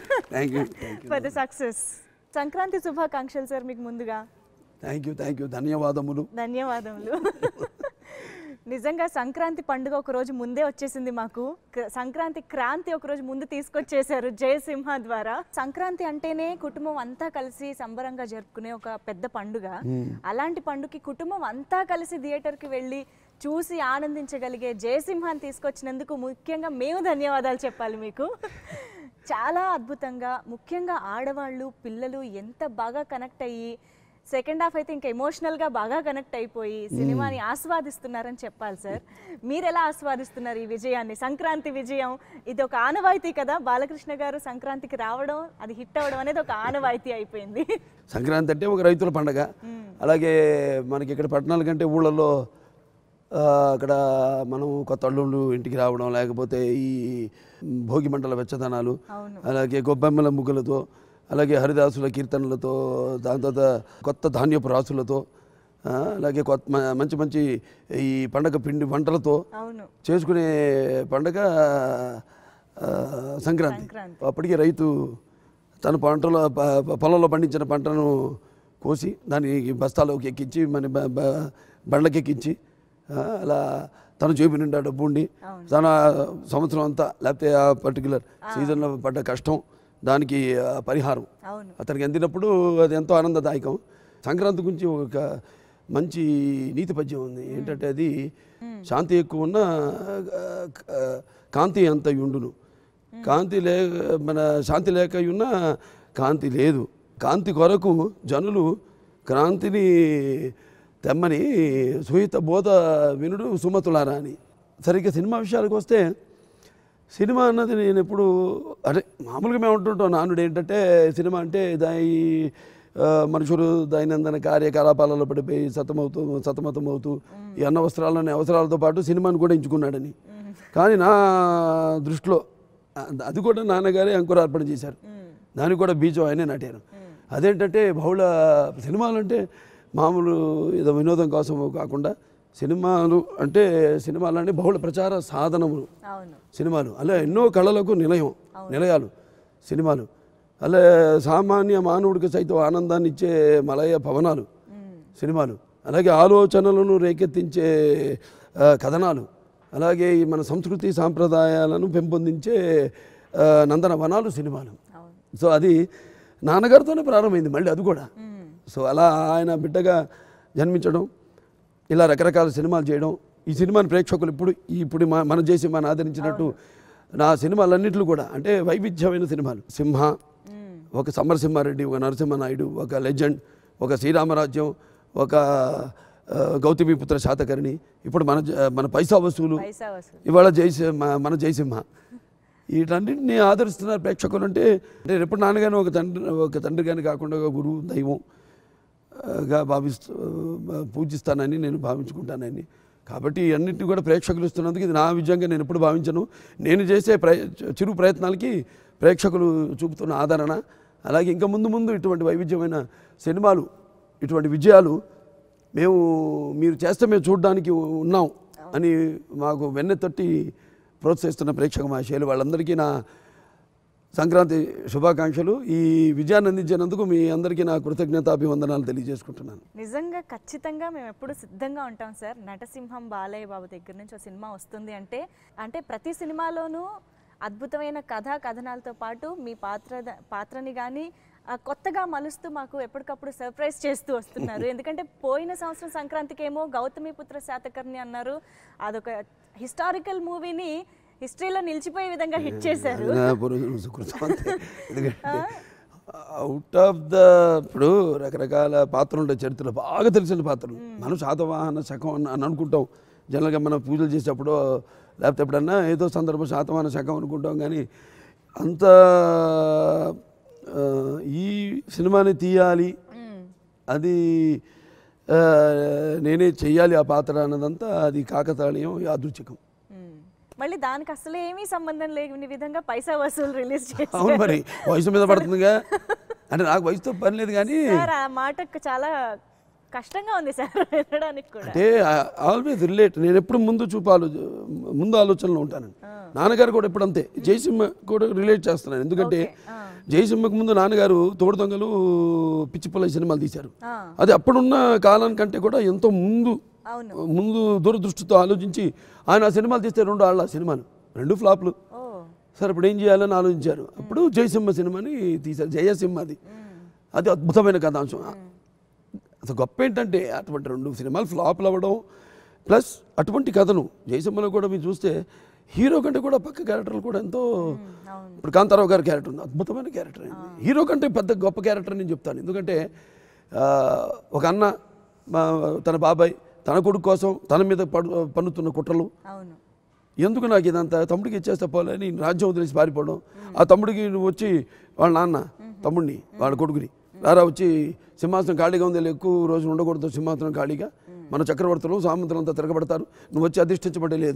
Thank you thank you for the success Sankranti శుభాకాంక్షలు sir మీకు ముందుగా థ్యాంక్ యూ థ్యాంక్ యూ ధన్యవాదములు ధన్యవాదములు నిజంగా సంక్రాంతి పండుగ ఒక రోజు ముందే వచ్చేసింది మాకు క- సంక్రాంతి క్రాంతి ఒక రోజు ముందు తీసుకొచ్చేసారు జయసింహ ద్వారా సంక్రాంతి అంటేనే కుటుంబం అంతా కలిసి సంబరంగా జరుపుకునే ఒక పెద్ద పండుగ అలాంటి పండుగకి కుటుంబం అంతా కలిసి థియేటర్కి వెళ్ళి చూసి ఆనందించగలిగే జయసింహాన్ని తీసుకొచ్చినందుకు ముఖ్యంగా మేము ధన్యవాదాలు చెప్పాలి మీకు చాలా అద్భుతంగా ముఖ్యంగా ఆడవాళ్ళు పిల్లలు ఎంత బాగా కనెక్ట్ అయ్యి సెకండ్ హాఫ్ అయితే ఇంకా ఎమోషనల్గా బాగా కనెక్ట్ అయిపోయి సినిమాని ఆస్వాదిస్తున్నారని చెప్పాలి సార్ మీరు ఎలా ఆస్వాదిస్తున్నారు ఈ విజయాన్ని సంక్రాంతి విజయం ఇది ఒక ఆనవాయితీ కదా బాలకృష్ణ గారు సంక్రాంతికి రావడం అది హిట్ అవ్వడం అనేది ఒక ఆనవాయితీ అయిపోయింది సంక్రాంతి అంటే ఒక రైతుల పండగ అలాగే మనకి ఇక్కడ పట్టణాల కంటే ఊళ్ళల్లో ఆ, అక్కడ మనం కొత్త అల్లుళ్ళు ఇంటికి రావడం లేకపోతే ఈ భోగి మంటల వెచ్చదనాలు అవును. అలాగే గొబ్బెమ్మల ముగ్గులతో అలాగే హరిదాసుల కీర్తనలతో దాని తర్వాత కొత్త ధాన్యపు రాసులతో ఆ, అలాగే కొత్త మ- మంచి మంచి ఈ పండగ పిండి వంటలతో అవును చేసుకునే పండగ ఆ, సంక్రాంతి సంక్రాంతి. అప్పటికే రైతు తన పంటలో ప- ప- పొలంలో పండించిన పంటను కోసి దానికి బస్తాలోకి ఎక్కించి మన బ- బ- బండ్లకి ఎక్కించి ఆ, అలా తన జేబు నిండా డబ్బు ఉండి తన సంవత్సరం అంతా లేకపోతే ఆ పర్టికులర్ సీజన్లో పడ్డ కష్టం దానికి ఆ, పరిహారం అవును అతనికి అందినప్పుడు అది ఎంతో ఆనందదాయకం సంక్రాంతి గురించి ఒక మంచి నీతి పద్యం ఉంది ఏంటంటే అది శాంతి ఎక్కువ ఉన్న ఆ, కాంతి అంత ఉండును కాంతి లే మన శాంతి లేక ఉన్న కాంతి లేదు కాంతి కొరకు జనులు క్రాంతిని తెమ్మని సుహిత బోధ వినుడు సుమతులారా అని సరిగ్గా సినిమా విషయాలకు వస్తే సినిమా అన్నది నేను ఎప్పుడు అదే మామూలుగా మేము ఉంటుంటాం నానుడు ఏంటంటే సినిమా అంటే దాని ఆ, మనుషులు దైనందిన కార్యకలాపాలలో పడిపోయి సతమవుతూ సతమతమవుతూ ఈ అన్న వస్త్రాలని అవసరాలతో పాటు సినిమాని కూడా ఎంచుకున్నాడని కానీ నా దృష్టిలో ఆ, అది కూడా నాన్నగారే అంకురార్పణ చేశారు దానికి కూడా బీజం ఆయనే నాటారు అదేంటంటే బహుళ సినిమాలు అంటే మామూలు ఏదో వినోదం కోసం కాకుండా సినిమాలు అంటే సినిమాలన్నీ బహుళ ప్రచార సాధనములు అవును సినిమాలు అలా ఎన్నో కళలకు నిలయం నిలయాలు సినిమాలు అలా సామాన్య మానవుడికి సైతం ఆనందాన్ని ఇచ్చే మలయ పవనాలు సినిమాలు అలాగే ఆలోచనలను రేకెత్తించే ఆ, కథనాలు అలాగే ఈ మన సంస్కృతి సాంప్రదాయాలను పెంపొందించే ఆ, నందన వనాలు సినిమాలు అవును సో అది నాన్నగారితోనే ప్రారంభమైంది మళ్ళీ అది కూడా సో అలా ఆయన బిడ్డగా జన్మించడం ఇలా రకరకాల సినిమాలు చేయడం ఈ సినిమాని ప్రేక్షకులు ఇప్పుడు ఈ ఇప్పుడు మా- మన చేసి మన ఆదరించినట్టు నా సినిమాలన్నింటిలో కూడా అంటే వైవిధ్యమైన సినిమాలు సింహ ఒక సమరసింహారెడ్డి ఒక నరసింహనాయుడు ఒక లెజెండ్ ఒక శ్రీరామరాజ్యం ఒక ఆ, గౌతమిపుత్ర శాతకర్ణి ఇప్పుడు మన జ- మన పైసా వసూలు పైసా వసూలు ఇవాళ జయసింహ మన జయసింహ వీటన్నింటినీ ఆదరిస్తున్నారు ప్రేక్షకులు అంటే అంటే ఎప్పుడు నాన్నగాని ఒక తండ్రి ఒక తండ్రి కానీ కాకుండా ఒక గురువు దైవం ఆ, గా భావిస్తూ ఆ, పూజిస్తానని నేను భావించుకుంటానని కాబట్టి అన్నింటినీ కూడా ప్రేక్షకులు ఇస్తున్నందుకు ఇది నా విజయంగా నేను ఎప్పుడు భావించను నేను చేసే ప్రయ చిరు ప్రయత్నాలకి ప్రేక్షకులు చూపుతున్న ఆదరణ అలాగే ఇంకా ముందు ముందు ఇటువంటి వైవిధ్యమైన సినిమాలు ఇటువంటి విజయాలు మేము మీరు చేస్తే మేము చూడడానికి ఉన్నాం అని మాకు వెన్నెతట్టి ప్రోత్సహిస్తున్న ప్రేక్షక మహాశయులు వాళ్ళందరికీ నా సంక్రాంతి శుభాకాంక్షలు ఈ విజయాన్ని అందించినందుకు మీ అందరికీ నా కృతజ్ఞతాభివందనాలు తెలియజేసుకుంటున్నాను నిజంగా ఖచ్చితంగా మేము ఎప్పుడు సిద్ధంగా ఉంటాం సార్ నటసింహం బాలయ్య బాబు దగ్గర నుంచి ఒక సినిమా వస్తుంది అంటే అంటే ప్రతి సినిమాలోనూ అద్భుతమైన కథా కథనాలతో పాటు మీ పాత్ర పాత్రని కానీ కొత్తగా మలుస్తూ మాకు ఎప్పటికప్పుడు సర్ప్రైజ్ చేస్తూ వస్తున్నారు ఎందుకంటే పోయిన సంవత్సరం సంక్రాంతికి ఏమో గౌతమిపుత్ర శాతకర్ణి అన్నారు అదొక హిస్టారికల్ మూవీని హిస్టరీలో నిలిచిపోయే విధంగా హిట్ చేశారు నా పురుషులు సుకృతం అంతే. ఎందుకంటే అవుట్ ఆఫ్ ద ఇప్పుడు రకరకాల పాత్రలు ఉంటాయి చరిత్రలో బాగా తెలిసిన పాత్రలు మనం శాతవాహన శకం అని అని అనుకుంటాం జనరల్గా మనం పూజలు చేసేప్పుడు లేకపోతే ఎప్పుడన్నా ఏదో సందర్భం శాతవాహన శకం అనుకుంటాం కానీ అంత ఆ, ఈ సినిమాని తీయాలి అది ఆ, నేనే చెయ్యాలి ఆ పాత్ర అన్నదంతా అది కాకతాళీయం యాదృచ్ఛికం మ్మ్. మళ్ళీ దానికి అసలు ఏమీ సంబంధం లేని విధంగా పైసా వసూలు రిలీజ్ చేశారు అవును మరి వయసు మీద పడుతుందిగా అంటే నాకు వయసుతో పని లేదు కానీ సార్ ఆ మాటకు చాలా కష్టంగా ఉంది సార్ వినడానికి కూడా అంటే ఆల్వేస్ రిలేట్ నేను ఎప్పుడు ముందు చూపు ఆలో ముందు ఆలోచనలో ఉంటాను నాన్నగారు కూడా ఎప్పుడు అంతే జయసింహ కూడా రిలేట్ చేస్తున్నాను ఎందుకంటే జయసింహకు ముందు నాన్నగారు తోడు దొంగలు పిచ్చిపల్ల సినిమాలు తీశారు ఆ, అది అప్పుడున్న కాలానికంటే కూడా ఎంతో ముందు అవును ముందు దూరదృష్టితో ఆలోచించి ఆయన ఆ సినిమాలు తీస్తే రెండు ఆళ్ళ సినిమాలు రెండు ఫ్లాప్లు ఓ సరే ఇప్పుడు ఏం చేయాలని ఆలోచించారు అప్పుడు జయసింహ సినిమాని తీశారు జయసింహ అది అది అద్భుతమైన కథాంశం అసలు గొప్ప ఏంటంటే అటువంటి రెండు సినిమాలు ఫ్లాప్లు అవ్వడం ప్లస్ అటువంటి కథను జయసింహలో కూడా మీరు చూస్తే హీరో కంటే కూడా పక్క క్యారెక్టర్లు కూడా ఎంతో అవును ఇప్పుడు కాంతారావు గారి క్యారెక్టర్ ఉంది అద్భుతమైన క్యారెక్టర్ అయింది హీరో కంటే పెద్ద గొప్ప క్యారెక్టర్ నేను చెప్తాను ఎందుకంటే ఆ, ఒక అన్న మా- తన బాబాయ్ తన కొడుకు కోసం తన మీద పడు పన్నుతున్న కుట్రలు అవును ఎందుకు నాకు ఇదంతా తమ్ముడికి ఇచ్చేస్తే పోలేని రాజ్యం వదిలేసి పారిపోవడం ఆ తమ్ముడికి నువ్వు వచ్చి వాళ్ళ నాన్న తమ్ముడిని వాళ్ళ కొడుకుని రారా వచ్చి సింహాసనం ఖాళీగా ఉంది ఎక్కువ రోజులు ఉండకూడదు సింహాసనం ఖాళీగా మన చక్రవర్తులు సామంతులంతా తిరగబడతారు నువ్వు వచ్చి అధిష్ఠించబడే లేదు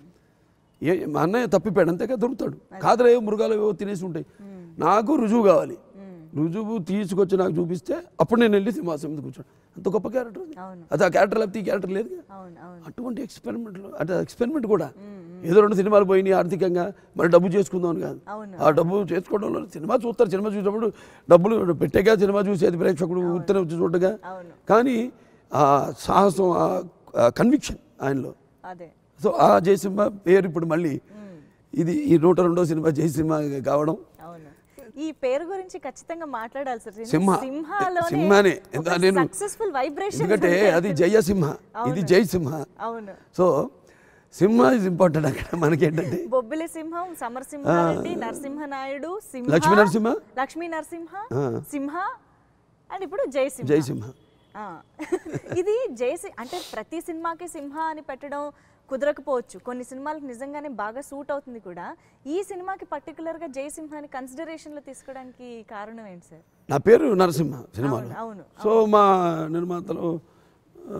ఏ మా అన్నయ్య తప్పిపోయాడు అంతేగా దొరుకుతాడు కాదులే మృగాలు ఏవో తినేసి ఉంటాయి నాకు రుజువు కావాలి రుజువు తీసుకొచ్చి నాకు చూపిస్తే అప్పుడు నేను వెళ్ళి సింహాసనం మీద కూర్చోడు అంత గొప్ప క్యారెక్టర్ అది. అవును అది ఆ క్యారెక్టర్ లేకపోతే ఈ క్యారెక్టర్ లేదు అవును అవును అటువంటి ఎక్స్పెరిమెంట్లు అంటే ఎక్స్పెరిమెంట్ కూడా ఏదో రెండు సినిమాలు పోయినాయి ఆర్థికంగా మరి డబ్బు చేసుకుందాం అని కాదు అవును ఆ డబ్బు చేసుకోవడంలో సినిమా చూస్తారు సినిమా చూసినప్పుడు డబ్బులు పెట్టేగా సినిమా చూసేది ప్రేక్షకుడు ఉత్తరం వచ్చి చూడగా అవును కానీ ఆ సాహసం ఆ కన్విక్షన్ ఆయనలో అదే సో ఆ జయసింహ పేరు ఇప్పుడు మళ్ళీ ఇది ఈ నూట రెండో సినిమా జయసింహ కావడం అవును ఈ పేరు గురించి ఖచ్చితంగా మాట్లాడాలి సార్ సింహ. సింహనే. ఎందుకంటే నేను- సక్సెస్ఫుల్ వైబ్రేషన్ ఎందుకంటే అది జయసింహ ఇది జయసింహ అవును సో సింహ ఇస్ ఇంపార్టెంట్ అక్కడ మనకేంటంటే బొబ్బిలి సింహం సమరసింహారెడ్డి నరసింహనాయుడు సింహ లక్ష్మీ నరసింహ లక్ష్మీ నరసింహ ఆ. సింహ అండ్ ఇప్పుడు జయసింహ జయసింహ ఆ. ఇది జయసి అంటే ప్రతి సినిమాకి సింహ అని పెట్టడం కుదరకపోవచ్చు కొన్ని సినిమాలకు నిజంగానే బాగా సూట్ అవుతుంది కూడా ఈ సినిమాకి పర్టికులర్గా జయసింహాని కన్సిడరేషన్లో తీసుకోవడానికి కారణం ఏంటి సార్ నా పేరు నరసింహ సినిమాలో అవును అవును సో మా నిర్మాతలు ఆ,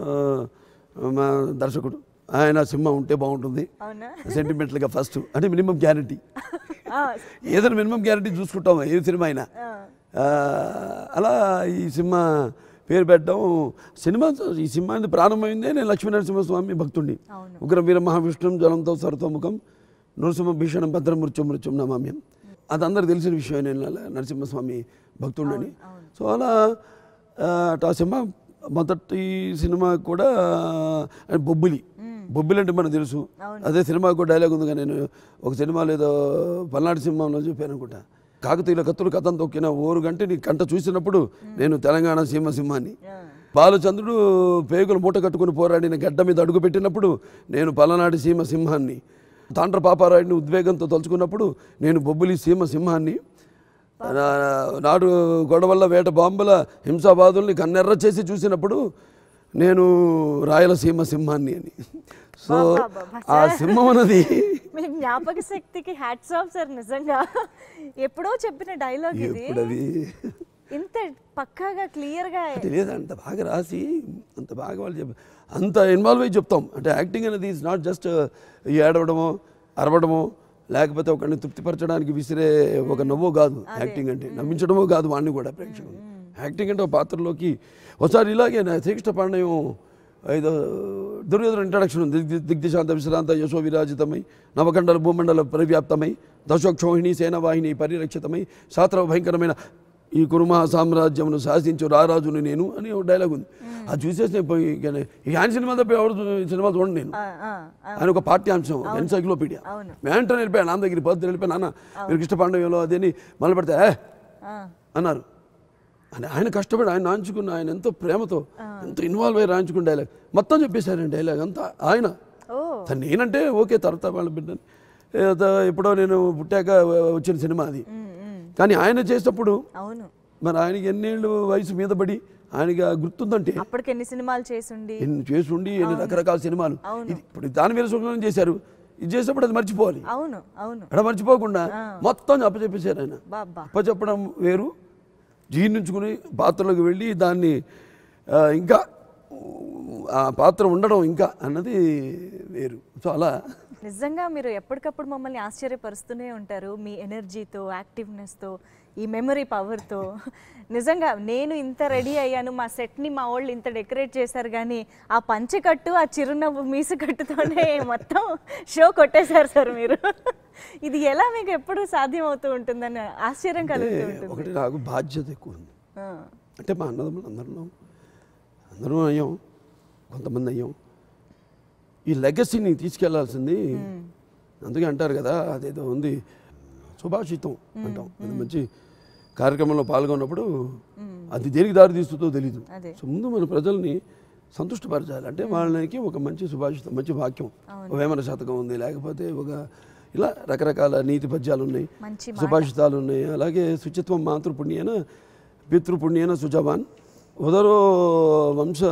మా దర్శకుడు ఆయన సింహ ఉంటే బాగుంటుంది అవునా సెంటిమెంటల్గా ఫస్ట్ అంటే మినిమం గ్యారంటీ ఆ, ఏదైనా మినిమం గ్యారంటీ చూసుకుంటాం ఏ సినిమా అయినా ఆ, ఆ, అలా ఈ సినిమా పేరు పెట్టడం సినిమా ఈ సినిమా అనేది ప్రారంభమైందే నేను లక్ష్మీనరసింహస్వామి భక్తుడిని అవును ఉగ్ర వీర మహావిష్ణుం జ్వలంతో సరతోముఖం నృసింహ భీషణం భద్ర మృత్యు మృత్యుం నమామ్యం అది అందరికి తెలిసిన విషయం నేను అలా నరసింహస్వామి భక్తుడిని అవును. సో అలా ఆ, అటు ఆ సినిమా మొదటి సినిమా కూడా ఆ, బొబ్బిలి బొబ్బిలి అంటే మనకు తెలుసు అవును. అదే సినిమా కూడా డైలాగ్ ఉందిగా నేను ఒక సినిమాలో ఏదో పల్నాడు సింహంలో చెప్పాను అనుకుంటా కాకతీయుల కత్తులు కథం తొక్కిన ఓరు గంటే నీ కంట చూసినప్పుడు నేను తెలంగాణ సీమ సింహాన్ని ఆ, బాలచంద్రుడు పేగులు మూట కట్టుకుని పోరాడిన గడ్డ మీద అడుగు పెట్టినప్పుడు నేను పలనాటి సీమ సింహాన్ని తాండ్ర పాపారాయుడిని ఉద్వేగంతో తలుచుకున్నప్పుడు నేను బొబ్బిలి సీమ సింహాన్ని నా- నాడు గొడవల్ల వేట బాంబుల హింసాబాదుల్ని కన్నెర్ర చేసి చూసినప్పుడు నేను రాయలసీమ సింహాన్ని అని సో అబ్బబ్బబ్బా. ఆ సింహం అన్నది మీ జ్ఞాపక శక్తికి హ్యాట్స్ ఆఫ్ సార్ నిజంగా ఎప్పుడో చెప్పిన డైలాగ్ ఇది ఇప్పుడు అది ఇంత పక్కాగా క్లియర్గా తెలియదు అంత బాగా రాసి అంత బాగా వాళ్ళు చెప్ప అంత ఇన్వాల్వ్ అయ్యి చెప్తాం అంటే యాక్టింగ్ అనేది ఈజ్ నాట్ జస్ట్ ఏడవడమో అరవడమో లేకపోతే ఒకరిని తృప్తిపరచడానికి విసిరే ఒక నవ్వో కాదు యాక్టింగ్ అంటే నవ్వించడమో కాదు వాడిని కూడా ప్రేక్షకులు యాక్టింగ్ అంటే ఒక పాత్రలోకి ఒకసారి ఇలాగే నా శ్రీకృష్ణ పాండయం ఐదో దుర్యోధన ఇంట్రడక్షన్ ఉంది దిగ్ దిగ్దిశాంత విశ్రాంత యశో విరాజితమై నవకండల భూమండల పరివ్యాప్తమై దశోక్షోహిణి సేనవాహిని పరిరక్షితమై శాస్త్ర భయంకరమైన ఈ కురుమా సామ్రాజ్యమును శాసించు రారాజుని నేను అని ఒక డైలాగ్ ఉంది అది చూసేసి నేను పోయి ఇక నే- ఈ ఆయన సినిమా తప్ప ఎవరు చూ- ఈ సినిమా చూడండి నేను ఆ, ఆ, ఆ, ఆయన ఒక పాఠ్యాంశం ఎన్సైక్లోపీడియా అవును. వెంటనే వెళ్ళిపోయాను నాన్న దగ్గర పద్ధతి వెళ్ళిపోయాను నాన్న మీరు కృష్ణ పాండవ్యంలో అదేని మొదలు పెడితే "ఏ" ఆ, అన్నారు అని ఆయన కష్టపడి ఆయన రాయించుకున్న ఆయన ఎంతో ప్రేమతో ఎంతో ఇన్వాల్వ్ అయ్యి రాయించుకున్న డైలాగ్ మొత్తం చెప్పేశారండి డైలాగ్ అంతా ఆయన ఓ సరే నేనంటే ఓకే తర్వాత వాళ్ళ బిడ్డని ఏదో ఎప్పుడో నేను పుట్టాక వచ్చిన సినిమా అది ఉమ్, ఉమ్, కానీ ఆయన చేసేటప్పుడు అవును మరి ఆయనకి ఎన్నేళ్ళు వయసు మీద పడి ఆయనకి ఆ గుర్తుందంటే అప్పటికి ఎన్ని సినిమాలు చేసుండి ఎన్ని చేసుండి ఎన్ని రకరకాల సినిమాలు అవును. ఇది ఇప్పుడు దాని మీద సుఖం చేశారు ఇది చేసేప్పుడు అది మర్చిపోవాలి అవును అవును అక్కడ మర్చిపోకుండా మొత్తం అప్పచెప్పేశారు ఆయన బాబా అప్పచెప్పడం వేరు జీర్ణించుకుని పాత్రలోకి వెళ్ళి దాన్ని ఆ, ఇంకా ఆ పాత్ర ఉండడం ఇంకా అన్నది వేరు సో అలా నిజంగా మీరు ఎప్పటికప్పుడు మమ్మల్ని ఆశ్చర్యపరుస్తూనే ఉంటారు మీ ఎనర్జీతో యాక్టివ్నెస్తో ఈ మెమరీ పవర్తో నిజంగా నేను ఇంత రెడీ అయ్యాను మా సెట్ని మా వాళ్ళు ఇంత డెకరేట్ చేశారు కానీ ఆ పంచకట్టు ఆ చిరునవ్వు మీసుకట్టుతోనే మొత్తం షో కొట్టేశారు సార్ మీరు ఇది ఎలా మీకు ఎప్పుడు సాధ్యం అవుతూ ఉంటుందని ఆశ్చర్యం కలుగుతూ ఉంటుంది ఒకటి నాకు బాధ్యత ఎక్కువ ఉంది ఆ, అంటే మా అన్నదమ్ములు అందరం అందరం అయ్యాం కొంతమంది అయ్యాం ఈ లెగసీని తీసుకెళ్లాల్సింది అందుకే అంటారు కదా అదేదో ఉంది సుభాషితం అంటాం అది మంచి కార్యక్రమంలో పాల్గొన్నప్పుడు అది దేనికి దారి తీస్తుందో తెలీదు అదే. సో ముందు మన ప్రజల్ని సంతుష్టపరచాలి అంటే వాళ్ళకి ఒక మంచి సుభాషితం మంచి వాక్యం ఒక వేమన శతకం ఉంది లేకపోతే ఒక ఇలా రకరకాల నీతి పద్యాలు ఉన్నాయి మంచి సుభాషితాలు ఉన్నాయి అలాగే శుచిత్వం మాతృపుణ్యేన పితృపుణ్యేన సుజవాన్ ఉదరో వంశ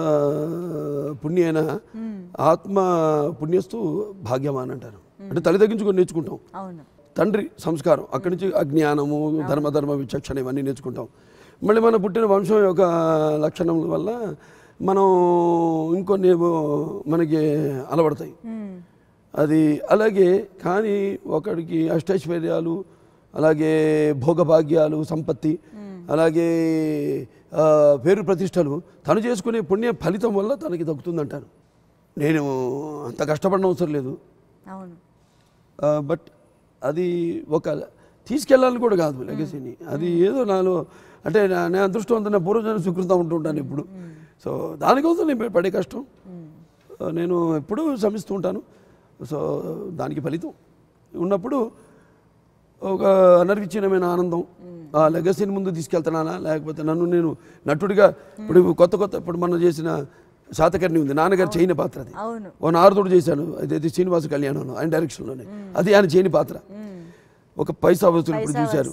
పుణ్యేన ఆత్మ పుణ్యస్తు భాగ్యవాన్ అంటారు అంటే తల్లి తగ్గించుకొని నేర్చుకుంటాం అవును తండ్రి సంస్కారం అక్కడి నుంచి అజ్ఞానము ధర్మ ధర్మ విచక్షణ ఇవన్నీ నేర్చుకుంటాం మళ్ళీ మన పుట్టిన వంశం యొక్క లక్షణం వల్ల మనం ఇంకొన్ని ఏవో మనకి అలవడతాయి మ్మ్. అది అలాగే కానీ ఒకడికి అష్టైశ్వర్యాలు అలాగే భోగభాగ్యాలు సంపత్తి అలాగే ఆ, పేరు ప్రతిష్టలు తను చేసుకునే పుణ్య ఫలితం వల్ల తనకి దక్కుతుందంటాను నేను అంత కష్టపడిన అవసరం లేదు అవును బట్ అది ఒక తీసుకెళ్ళాలని కూడా కాదు లెగసీని అది ఏదో నాలో అంటే నా నా అదృష్టవంతం నా పూర్వజన సుకృతం ఉంటుంటాను ఇప్పుడు సో దానికోసం నేను పడే కష్టం ఆ, నేను ఎప్పుడూ శ్రమిస్తూ ఉంటాను సో దానికి ఫలితం ఉన్నప్పుడు ఒక అనర్విచ్ఛిన్నమైన ఆనందం ఆ లెగసీని ముందు తీసుకెళ్తున్నానా లేకపోతే నన్ను నేను నటుడిగా ఇప్పుడు కొత్త కొత్త ఇప్పుడు మనం చేసిన శాతకర్ణి ఉంది నాన్నగారు చేయని పాత్ర అది అవును ఓ నారదుడు చేశాను అదైతే శ్రీనివాస కళ్యాణంలో ఆయన డైరెక్షన్లోనే అది ఆయన చేయని పాత్ర ఒక పైసా వసూలు ఇప్పుడు చూశారు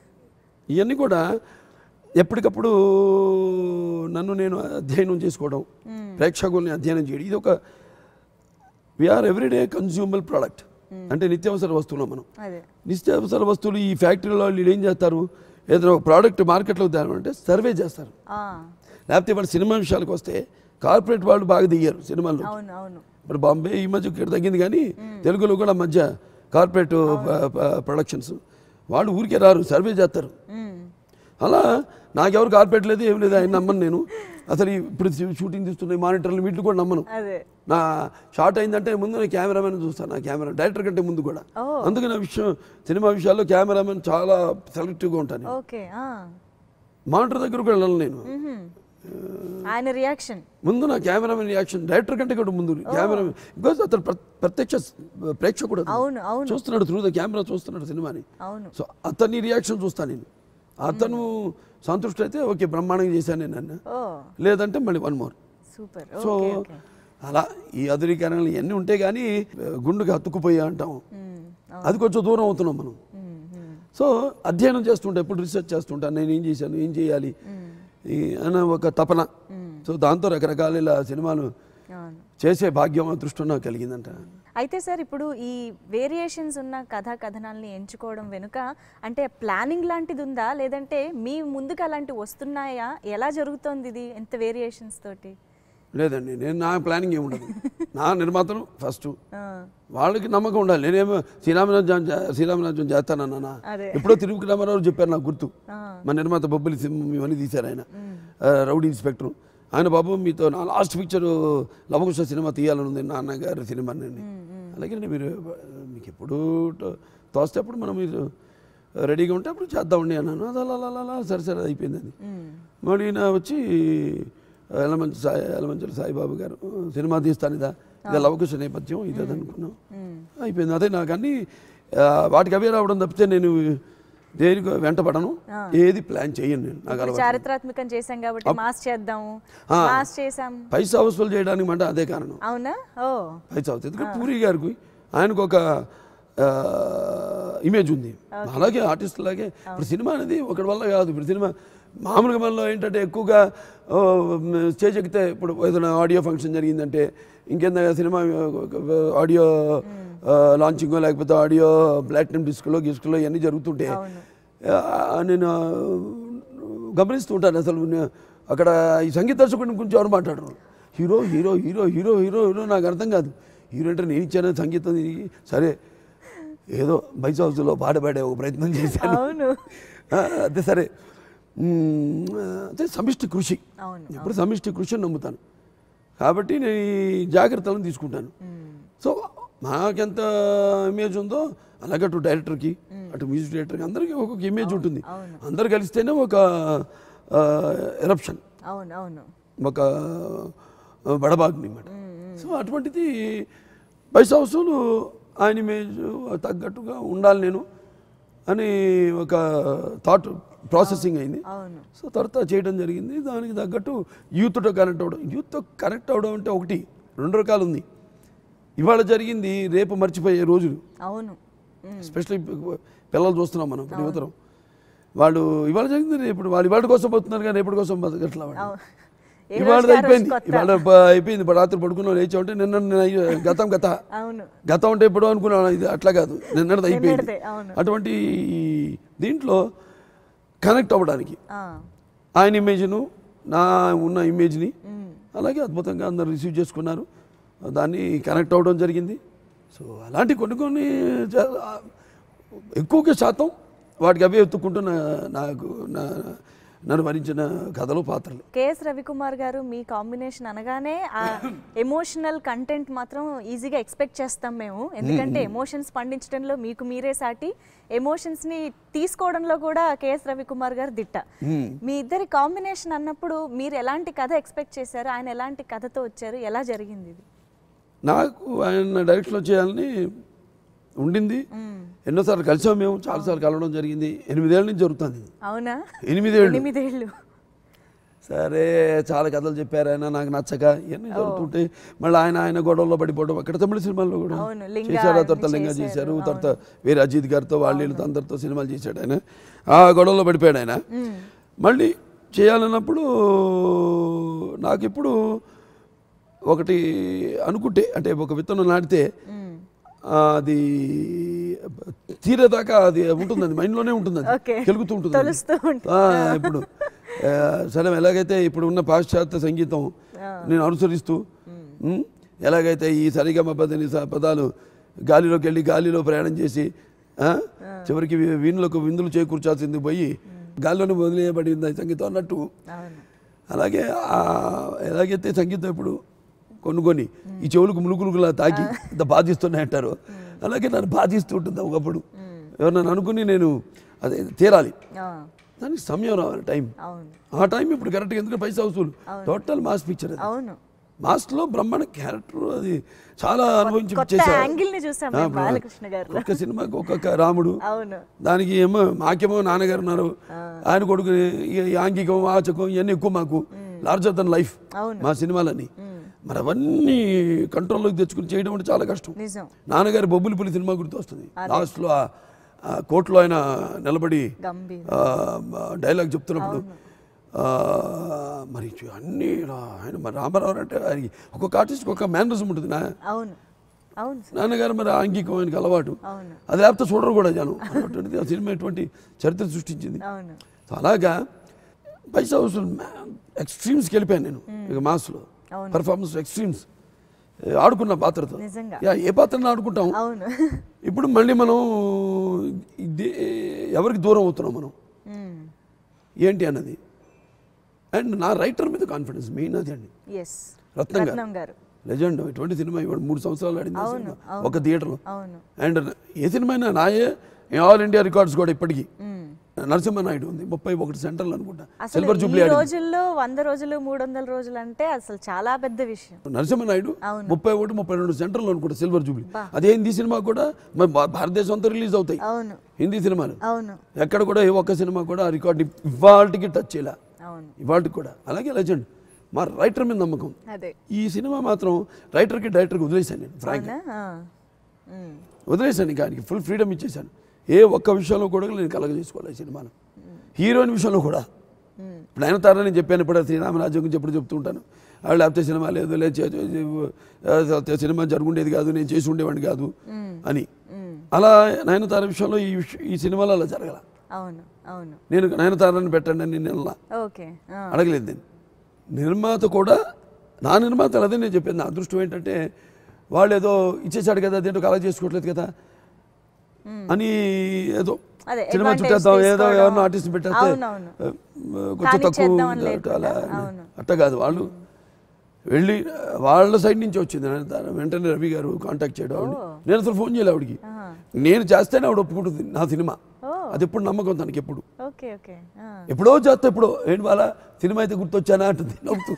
ఇవన్నీ కూడా ఎప్పటికప్పుడు నన్ను నేను అధ్యయనం చేసుకోవడం ప్రేక్షకుల్ని అధ్యయనం చేయడం ఇది ఒక వీఆర్ ఎవ్రీడే కన్జ్యూమల్ ప్రోడక్ట్ అంటే నిత్యావసర వస్తువులు మనం అదే నిత్యావసర వస్తువులు ఈ ఫ్యాక్టరీలో వీళ్ళు ఏం చేస్తారు ఏదైనా ఒక ప్రోడక్ట్ మార్కెట్లో తేవాలంటే సర్వే చేస్తారు ఆ, లేకపోతే ఇప్పుడు సినిమా విషయాలకు వస్తే కార్పొరేట్ వాళ్ళు బాగా దియ్యారు సినిమాల్లో అవును అవును ఇప్పుడు బాంబే ఈ మధ్య ఇక్కడ తగ్గింది కానీ తెలుగులో కూడా మధ్య కార్పొరేట్ ప్రొడక్షన్స్ వాళ్ళు ఊరికే రారు సర్వే చేస్తారు మ్మ్. అలా నాకెవరు కార్పొరేట్ లేదు ఏం లేదు ఆయన నమ్మను నేను అసలు ఈ ఇప్పుడు షూటింగ్ తీస్తున్నాయి మానిటర్లు వీటిని కూడా నమ్మను అదే నా షార్ట్ అయిందంటే ముందు నేను కెమెరామెన్ చూస్తాను నా కెమెరా డైరెక్టర్ కంటే ముందు కూడా ఓ. అందుకే నా విషయం సినిమా విషయాల్లో కెమెరామెన్ చాలా సెలెక్టివ్గా ఉంటాను ఓకే ఆ. మానిటర్ దగ్గర కూడా వెళ్ళను నేను మ్హూ. ఆయన రియాక్షన్ ముందు నా కెమెరామెన్ రియాక్షన్ డైరెక్టర్ కంటే కూడా ముందు కెమెరామెన్ బికాజ్ అతను ప్ర- ప్రత్యక్ష ప్రేక్షకుడు అతను. అవును అవును చూస్తున్నాడు త్రూ ద కెమెరా చూస్తున్నాడు సినిమాని అవును సో అతని రియాక్షన్ చూస్తాను నేను అతను సంతృష్టి అయితే ఓకే బ్రహ్మాండంగా చేశాను నేను అన్న ఓ లేదంటే మళ్ళీ one more super so okay okay అలా ఈ అధురీకరణలు ఇవన్నీ ఉంటే కానీ గుండుగా హత్తుకుపోయా అంటాం మ్మ్. అది కొంచెం దూరం అవుతున్నాం మనం మ్మ్. మ్మ్. సో అధ్యయనం చేస్తుంటా ఎప్పుడు రీసెర్చ్ చేస్తుంటాను నేను ఏం చేశాను ఏం చేయాలి ఈ అన్న ఒక తపన సో దాంతో రకరకాల ఇలా సినిమాలు అవును చేసే భాగ్యం అదృష్టం నాకు కలిగిందంట అయితే సార్ ఇప్పుడు ఈ వేరియేషన్స్ ఉన్న కథా కథనాల్ని ఎంచుకోవడం వెనుక అంటే ప్లానింగ్ లాంటిది ఉందా లేదంటే మీ ముందుకు అలాంటివి వస్తున్నాయా ఎలా జరుగుతోంది ఇది ఎంత వేరియేషన్స్ తోటి లేదండి నేను నా ప్లానింగ్ ఏమి ఉండదు నా నిర్మాతలు ఫస్ట్ ఆ, వాళ్ళకి నమ్మకం ఉండాలి నేనేమో శ్రీరామరాజ్యం చే- శ్రీరామరాజ్యం చేస్తానన్నా అదే. ఎప్పుడో తిరుగు రామారావు చెప్పారు నాకు గుర్తు ఆ. మా నిర్మాత బొబ్బిలి సింహం ఇవన్నీ తీశారు ఆయన ఆ, రౌడీ ఇన్స్పెక్టర్ ఆయన బాబు మీతో నా లాస్ట్ పిక్చర్ లవకుశ సినిమా తీయాలని ఉంది నాన్నగారి సినిమా అండి అలాగే మీరు మీకు ఎప్పుడు తో- తోస్తే అప్పుడు మనం మీరు రెడీగా ఉంటే అప్పుడు చేద్దామండి అన్నాను అది అలా అలా అలా సరే సరే అయిపోయింది అది మ్మ్. మళ్ళీ ఈయన వచ్చి ఎలమంచి సాయి ఎలమంచుల సాయిబాబు గారు సినిమా తీస్తాను ఇదా ఇదే లవకుశ నేపథ్యం ఇదే అనుకున్నాం మ్మ్. అయిపోయింది అదే నాకు అన్ని ఆ, వాటికి అవే రావడం తప్పితే నేను దేనికి వెంటపడను ఏది ప్లాన్ చేయను నేను నాకు ఇప్పుడు అలవాటు చారిత్రాత్మకం చేశాం కాబట్టి మాస్ చేద్దాము ఆ. మాస్ చేసాం పైసా వసూలు చేయడానికి మాట అదే కారణం అవునా ఓ పైసా అవుతుంది ఎందుకంటే పూరి గారికి ఆయనకు ఒక ఆ, ఇమేజ్ ఉంది అలాగే ఆర్టిస్ట్ లాగే ఇప్పుడు సినిమా అనేది ఒకటి వల్ల కాదు ఇప్పుడు సినిమా మామూలుగా మనలో ఏంటంటే ఎక్కువగా ఓ, మ్, స్టేజ్ ఎక్కితే ఇప్పుడు ఏదైనా ఆడియో ఫంక్షన్ జరిగిందంటే ఇంకేందా సినిమా ఆడియో లాంచింగ్ లేకపోతే ఆడియో ప్లాటినం డిస్క్లో గిస్క్లో ఇవన్నీ జరుగుతుంటే అవును. ఆ, నేను ఆ, గమనిస్తూ ఉంటాను అసలు నే- అక్కడ ఈ సంగీత దర్శకుడిని గురించి ఎవరు మాట్లాడరు hero hero hero hero hero hero నాకు అర్థం కాదు హీరో అంటే నేను ఇచ్చాను సంగీతం దీనికి సరే ఏదో బైస్ హౌస్లో పాట పాడే ఒక ప్రయత్నం చేశాను అవును ఆ, అదే సరే మ్మ్, అదే సమిష్టి కృషి అవును ఎప్పుడు సమిష్టి కృషి అని నమ్ముతాను కాబట్టి నేను ఈ జాగ్రత్తలను తీసుకుంటాను సో నాకెంత ఇమేజ్ ఉందో అలాగే అటు డైరెక్టర్కి అటు మ్యూజిక్ డైరెక్టర్కి అందరికీ ఒక్కొక్క ఇమేజ్ ఉంటుంది అవును. అందరు కలిస్తేనే ఒక ఎరప్షన్ అవును అవును ఒక ఆ, బడబాగ్ని అన్నమాట సో అటువంటిది పైసా వసూలు ఆయన ఇమేజ్ తగ్గట్టుగా ఉండాలి నేను అని ఒక థాట్ ప్రాసెసింగ్ అయింది అవును సో తర్వాత చేయడం జరిగింది దానికి తగ్గట్టు యూత్తో కనెక్ట్ అవ్వడం యూత్తో కనెక్ట్ అవ్వడం అంటే ఒకటి రెండు రకాలు ఉంది ఇవాళ జరిగింది రేపు మర్చిపోయే రోజులు అవును ఉమ్, ఎస్పెషల్లీ పిల్లలు చూస్తున్నాం మనం ఇప్పుడు యువతరం వాళ్ళు ఇవాళ జరిగింది రేపు వాళ్ళు ఇవాళ కోసం పోతున్నారు కానీ రేపటి కోసం బతకట్లా వాళ్ళు అవును ఏ ఇవాళ రోజుకి ఆ రోజు అయిపోయింది కొత్త. ఇవాళ ప- అయిపోయింది ఇప్పుడు రాత్రి పడుకున్నాం లేచా ఉంటే నిన్న నిన్న అయ్యో- గతం గత అవును గతం అంటే ఎప్పుడో అనుకున్నాను ఇది అట్లా కాదు నిన్నటిది అయిపోయింది నిన్నటిదే, అవును. అటువంటి దీంట్లో కనెక్ట్ అవ్వడానికి ఆ, ఆయన ఇమేజ్ను నా ఉన్న ఇమేజ్ని ఉమ్, అలాగే అద్భుతంగా అందరు రిసీవ్ చేసుకున్నారు దాన్ని కనెక్ట్ అవ్వడం జరిగింది సో అలాంటి కొన్ని కొన్ని చా- ఎక్కువగా శాతం వాటికి అవే ఎత్తుకుంటున్న నాకు నా నన్ను భరించిన కథలు పాత్రలు కేఎస్ రవికుమార్ గారు మీ కాంబినేషన్ అనగానే ఆ ఎమోషనల్ కంటెంట్ మాత్రం ఈజీగా ఎక్స్పెక్ట్ చేస్తాం మేము ఎందుకంటే ఎమోషన్స్ పండించడంలో మీకు మీరే సాటి ఎమోషన్స్ ని తీసుకోవడంలో కూడా కేఎస్ రవికుమార్ గారు దిట్ట మ్మ్. మీ ఇద్దరి కాంబినేషన్ అన్నప్పుడు మీరు ఎలాంటి కథ ఎక్స్పెక్ట్ చేశారు ఆయన ఎలాంటి కథతో వచ్చారు ఎలా జరిగింది ఇది నాకు ఆయన డైరెక్షన్లో చేయాలని ఉండింది ఎన్నోసార్లు కలిసాం మేము చాలాసార్లు కలవడం జరిగింది ఎనిమిదేళ్ళ నుంచి జరుగుతుంది ఇది. అవునా ఎనిమిదేళ్ళు ఎనిమిదేళ్ళు సరే చాలా కథలు చెప్పారు ఆయన నాకు నచ్చక ఇవన్నీ జరుగుతుంటే మళ్ళీ ఆయన ఆయన గొడవల్లో పడిపోవడం అక్కడ తమిళ సినిమాల్లో కూడా అవును, లింగా చేశారు ఆ తర్వాత అన్ని లింగా చేశారు, చేశారు తర్వాత వేరే అజిత్ గారితో వాళ్ళ వీళ్ళతో అందరితో సినిమాలు చేశాడు ఆయన ఆ గొడవలో పడిపోయాడు ఆయన మళ్ళీ చేయాలన్నప్పుడు నాకు ఇప్పుడు ఒకటి అనుకుంటే అంటే ఒక విత్తనం నాటితే మ్మ్. ఆ, అది తీరేదాకా అది ఉంటుంది అది మైండ్లోనే ఉంటుంది అది Okay. కెలుగుతూ ఉంటుంది అది. తొలుస్తూ ఉంటుంది. ఆ, ఇప్పుడు ఆ, సరే ఎలాగైతే ఇప్పుడు ఉన్న పాశ్చాత్య సంగీతం నేను అనుసరిస్తూ ఉమ్, ఎలాగైతే ఈ సరిగమ పదని స- పదాలు గాలిలోకి వెళ్ళి గాలిలో ప్రయాణం చేసి ఆ, చివరికి వి- వీణులకు విందులు చేకూర్చాల్సింది పోయి గాలిలోనే వదిలేయబడింది ఈ సంగీతం అన్నట్టు అవును అలాగే ఆ ఎలాగైతే సంగీతం ఇప్పుడు కొన్ని కొన్ని ఈ చెవులకు ములుకులుగులా తాకి ఇంత బాధిస్తున్నాయంటారు అలాగే నన్ను బాధిస్తూ ఉంటుంది ఒకప్పుడు ఎవరన్నా అనుకుని నేను అదే తీరాలి ఆ, దానికి సమయం రావాలి టైం అవును ఆ టైం ఇప్పుడు కరెక్ట్గా ఎందుకంటే పైసా వసూలు టోటల్ మాస్ పిక్చర్ అది అవును మాస్లో బ్రహ్మాండ క్యారెక్టర్ అది చాలా అనుభవించి కొత్త చేశారు యాంగిల్ ని చూసాం ఆ, మేము ఇప్పుడు బాలకృష్ణ గారు ఒక్క సినిమాకి ఒక్కొక్క రాముడు అవును దానికి ఏమో మాకేమో నాన్నగారు ఉన్నారు ఆయన కొడుకు ఈ ఆంగికం వాచకం ఇవన్నీ ఎక్కువ మాకు లార్జర్ దన్ లైఫ్ అవును. మా సినిమాలన్నీ మరి అవన్నీ కంట్రోల్లోకి తెచ్చుకుని చేయడం అంటే చాలా కష్టం నిజం నాన్నగారి బొబ్బులి పులి సినిమా గుర్తు వస్తుంది లాస్ట్లో ఆ- ఆ కోర్టులో ఆయన నిలబడి గంభీర్ ఆ, డైలాగ్ చెప్తున్నప్పుడు ఆ, మరి చూ- అన్ని రా- ఆయన మరి రామారావు అంటే ఆయనకి ఒక్కొక్క ఆర్టిస్ట్కి ఒక మేనరిజం ఉంటుంది నా అవును అవును సార్ నాన్నగారు మరి ఆంగికం ఆయనకి అలవాటు అవును అది లేకపోతే చూడరు కూడా జనం అటువంటిది ఆ సినిమా ఎటువంటి చరిత్ర సృష్టించింది అవును సో అలాగా పైసా వసూలు ఎక్స్ట్రీమ్స్కి వెళ్ళిపోయాను నేను ఇక మాస్లో అవును. పర్ఫార్మెన్స్ ఎక్స్ట్రీమ్స్ ఆడుకున్న పాత్రతో నిజంగా. యా ఏ పాత్రను ఆడుకుంటాం అవును ఇప్పుడు మళ్ళీ మనం ఇది ఎవరికి దూరం అవుతున్నాం మనం మ్మ్. ఏంటి అన్నది అండ్ నా రైటర్ మీద కాన్ఫిడెన్స్ మెయిన్ అది అండి ఎస్ రత్నం గారు రత్నం గారు లెజెండ్ ఇటువంటి సినిమా ఇవాళ మూడు సంవత్సరాలు ఆడింది ఆ అవును, సినిమా అవును. ఒక థియేటర్లో అవును అండ్ ఏ సినిమా అయినా నాయే ఆల్ ఇండియా రికార్డ్స్ కూడా ఇప్పటికీ మ్మ్. నరసింహనాయుడు ఉంది ముప్పై ఒకటి సెంటర్లు అనుకుంటా అసలు సిల్వర్ ఈ జూబ్లీ ఆడింది రోజుల్లో వంద రోజులు మూడు వందల రోజులు అంటే అసలు చాలా పెద్ద విషయం నరసింహనాయుడు అవును. ముప్పై ఒకటి ముప్పై రెండు సెంటర్లు అనుకుంటా సిల్వర్ జూబ్లీ అదే హిందీ సినిమా కూడా మరి భా- భారతదేశం అంతా రిలీజ్ అవుతాయి అవును హిందీ సినిమాలు అవును ఎక్కడ కూడా ఏ ఒక్క సినిమా కూడా ఆ రికార్డ్ ఇవాళకి టచ్ చేయలే అవును ఇవాళకి కూడా అలాగే లెజెండ్ మా రైటర్ మీద నమ్మకం అదే ఈ సినిమా మాత్రం రైటర్కి డైరెక్టర్కి వదిలేశాను నేను ఫ్రాంక్ అవునా ఆ. మ్మ్. వదిలేశాను ఇంకా ఆయనకి ఫుల్ ఫ్రీడమ్ ఇచ్చేశాను ఏ ఒక్క విషయంలో కూడా నేను కలగ చేసుకోవాలి ఈ సినిమాలో హీరోయిన్ విషయంలో కూడా మ్మ్. ఇప్పుడు ఆయన తారా నేను చెప్పాను ఇప్పుడు శ్రీరామరాజ్యం గురించి ఎప్పుడు చెప్తూ ఉంటాను వాళ్ళు లేకపోతే సినిమా లేదు లేదు చే- చే- చే- సినిమా జరుగుండేది కాదు నేను చేసి ఉండేవాడిని కాదు అని మ్మ్. అలా నయనతార విషయంలో ఈ విష- ఈ సినిమాలో అలా జరగల అవును అవును నేను నేను నయనతారని పెట్టండి అని నేను అలా ఓకే ఆ. అడగలేదు నేను నిర్మాత కూడా నా నిర్మాతలు అదే నేను చెప్పాను నా అదృష్టం ఏంటంటే వాళ్ళు ఏదో ఇచ్చేసాడు కదా దేంట్లో కలెక్ట్ చేసుకోవట్లేదు కదా అని ఏదో అదే, సినిమా advantage చుట్టేద్దాం ఏదో తీసుకోవడం. ఎవరినో ఆర్టిస్ట్ పెట్టేస్తే అవునవును. ఆ, కొంచెం కానీ తక్కువ చేద్దామని లేకుండా, అలా అవును. అట్ట కాదు వాళ్ళు వెళ్ళి వాళ్ళ సైడ్ నుంచి వచ్చింది నేను దాన్ని వెంటనే రవి గారు కాంటాక్ట్ చేయడం ఆవిడని. నేను అసలు ఫోన్ చేయలే ఆవిడకి నేను చేస్తేనే ఆవిడ ఒప్పుకుంటుంది నా సినిమా ఓ. అది ఎప్పుడు నమ్మకం తనకి ఎప్పుడు ఓకే ఓకే ఆ. ఎప్పుడో చేస్తే ఎప్పుడో ఏంటి వాళ్ళ సినిమా అయితే గుర్తొచ్చానా అంటుంది నవ్వుతూ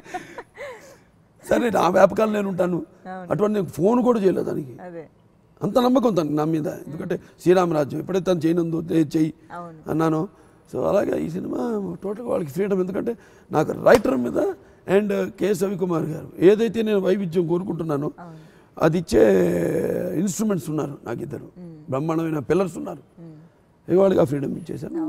సరే నా వ్యాపకాలు నేను ఉంటాను అటువంటి నేను ఫోన్ కూడా చేయలేదు దానికి అదే అంత నమ్మకం తనకి నా మీద ఎందుకంటే శ్రీరామరాజ్యం ఎప్పుడైతే తను చేయనందు చెయ్యి అవును. అన్నాను సో అలాగే ఈ సినిమా టోటల్గా వాళ్ళకి ఫ్రీడమ్ ఎందుకంటే నాకు రైటర్ మీద అండ్ కె రవికుమార్ గారు ఏదైతే నేను వైవిధ్యం కోరుకుంటున్నానో అది ఇచ్చే ఇన్స్ట్రుమెంట్స్ ఉన్నారు నాకు ఇద్దరు బ్రహ్మాండమైన పిల్లర్స్ ఉన్నారు ఇక వాళ్ళకి ఆ ఫ్రీడమ్ ఇచ్చేసాను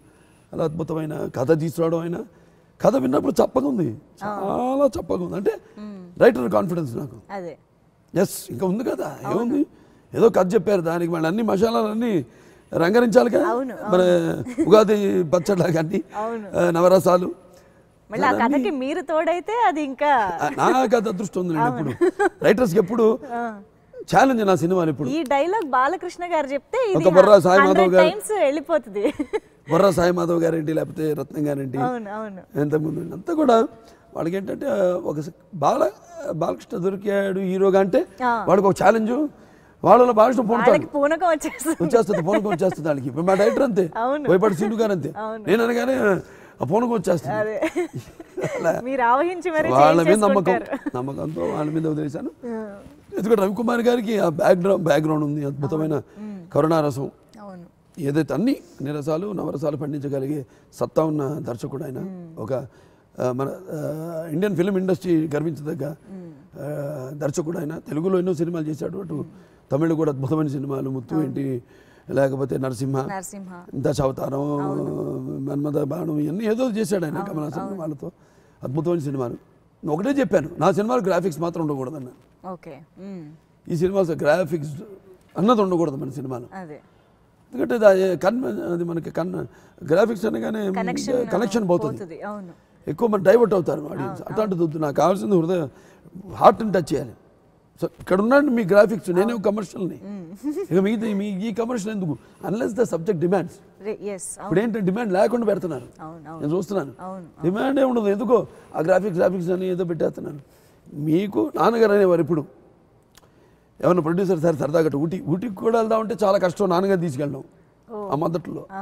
అలా అద్భుతమైన కథ తీసుకురావడం అయినా కథ విన్నప్పుడు చప్పగా ఉంది చాలా చప్పగా ఉంది అంటే రైటర్ కాన్ఫిడెన్స్ నాకు అదే ఎస్ ఇంకా ఉంది కదా ఏముంది ఏదో కథ చెప్పారు దానికి మళ్ళీ అన్ని మసాలాలన్నీ రంగరించాలి కదా అవును, మన ఉగాది పచ్చడిలాగా అన్ని అవును. ఆ, నవరసాలు మళ్ళీ ఆ కథకి మీరు తోడైతే అది ఇంకా ఆ, నాకు అది అదృష్టం ఉంది నేను ఎప్పుడు రైటర్స్కి ఎప్పుడు ఛాలెంజ్ నా సినిమాలు ఇప్పుడు ఈ డైలాగ్ బాలకృష్ణ గారు చెప్తే ఒక బుర్రా సాయి మాధవ్ గారు. టైమ్స్ వెళ్ళిపోతుంది బొర్రా సాయి మాధవ్ గారేంటి లేకపోతే రత్నం గారేంటి అవును అవును ఎంతమంది ఉండి అంతా కూడా వాళ్ళకి ఏంటంటే ఒక స- బాల బాలకృష్ణ దొరికాడు హీరోగా అంటే ఆ. వాడికి ఒక ఛాలెంజ్ వాళ్ళలో బాలకృష్ణ పొందుతాడు వాళ్ళకి పూనకం వచ్చేస్తుంది వచ్చేస్తుంది పూనకం వచ్చేస్తుంది వాళ్ళకి ఇప్పుడు మా డైరెక్టర్ అంతే అవును. భయపడి సింధు గారు అంతే అవును. నేను అనగానే ఆ పూనకం వచ్చేస్తుంది అదే అలా మీరు ఆవహించి మరి వాళ్ళ మీద నమ్మకం చేసుకుంటారు నమ్మకంతో వాళ్ళ మీద వదిలేశాను ఎందుకంటే రవికుమార్ గారికి ఆ బ్యాక్గ్రౌండ్ బ్యాక్గ్రౌండ్ ఉంది అద్భుతమైన కరుణారసం అవును ఏదైతే అన్ని నిరసాలు నవరసాలు పండించగలిగే సత్తా ఉన్న దర్శకుడు ఆయన ఒక ఆ, మన ఆ, ఇండియన్ ఫిలిం ఇండస్ట్రీ గర్వించదగ్గ ఆ, దర్శకుడు ఆయన తెలుగులో ఎన్నో సినిమాలు చేశాడు అటు తమిళ కూడా అద్భుతమైన సినిమాలు ముత్తు ఏంటి లేకపోతే నరసింహ నరసింహ దశావతారం మన్మథ బాణం ఇవన్నీ ఏదో చేశాడు ఆయన కమలాసన్ వాళ్ళతో అద్భుతమైన సినిమాలు ఒకటే చెప్పాను నా సినిమాలు గ్రాఫిక్స్ మాత్రం ఉండకూడదన్న ఓకే ఉమ్, ఈ సినిమాస్ గ్రాఫిక్స్ అన్నది ఉండకూడదు మన సినిమాలో అదే ఎందుకంటే అది కన్ అది మనకి కన్ గ్రాఫిక్స్ అనగానే కనెక్షన్ కనెక్షన్ పోతుంది పోతుంది అవును ఎక్కువ మంది డైవర్ట్ అవుతారు ఆడియన్స్ అట్లాంటిది వద్దు నాకు కావాల్సింది హృదయ హార్ట్ని టచ్ చేయాలి సో ఇక్కడ ఉన్నాడు మీ గ్రాఫిక్స్ నేనే కమర్షియల్ని ఇక మిగతా మీ ఈ కమర్షియల్ ఎందుకు unless the subject demands yes ఇప్పుడు ఏంటంటే డిమాండ్ లేకుండా పెడుతున్నారు అవును అవును నేను చూస్తున్నాను అవును డిమాండే ఉండదు ఎందుకో ఆ గ్రాఫిక్స్ గ్రాఫిక్స్ అని ఏదో పెట్టేస్తున్నాను మీకు నాన్నగారు అనేవారు ఇప్పుడు ఎవరైనా ప్రొడ్యూసర్ సార్ సరదాగా ఊటీ ఊటీకి కూడా వెళ్దామంటే చాలా కష్టం నాన్నగారు తీసుకెళ్ళడం ఆ మొదట్లో ఆ,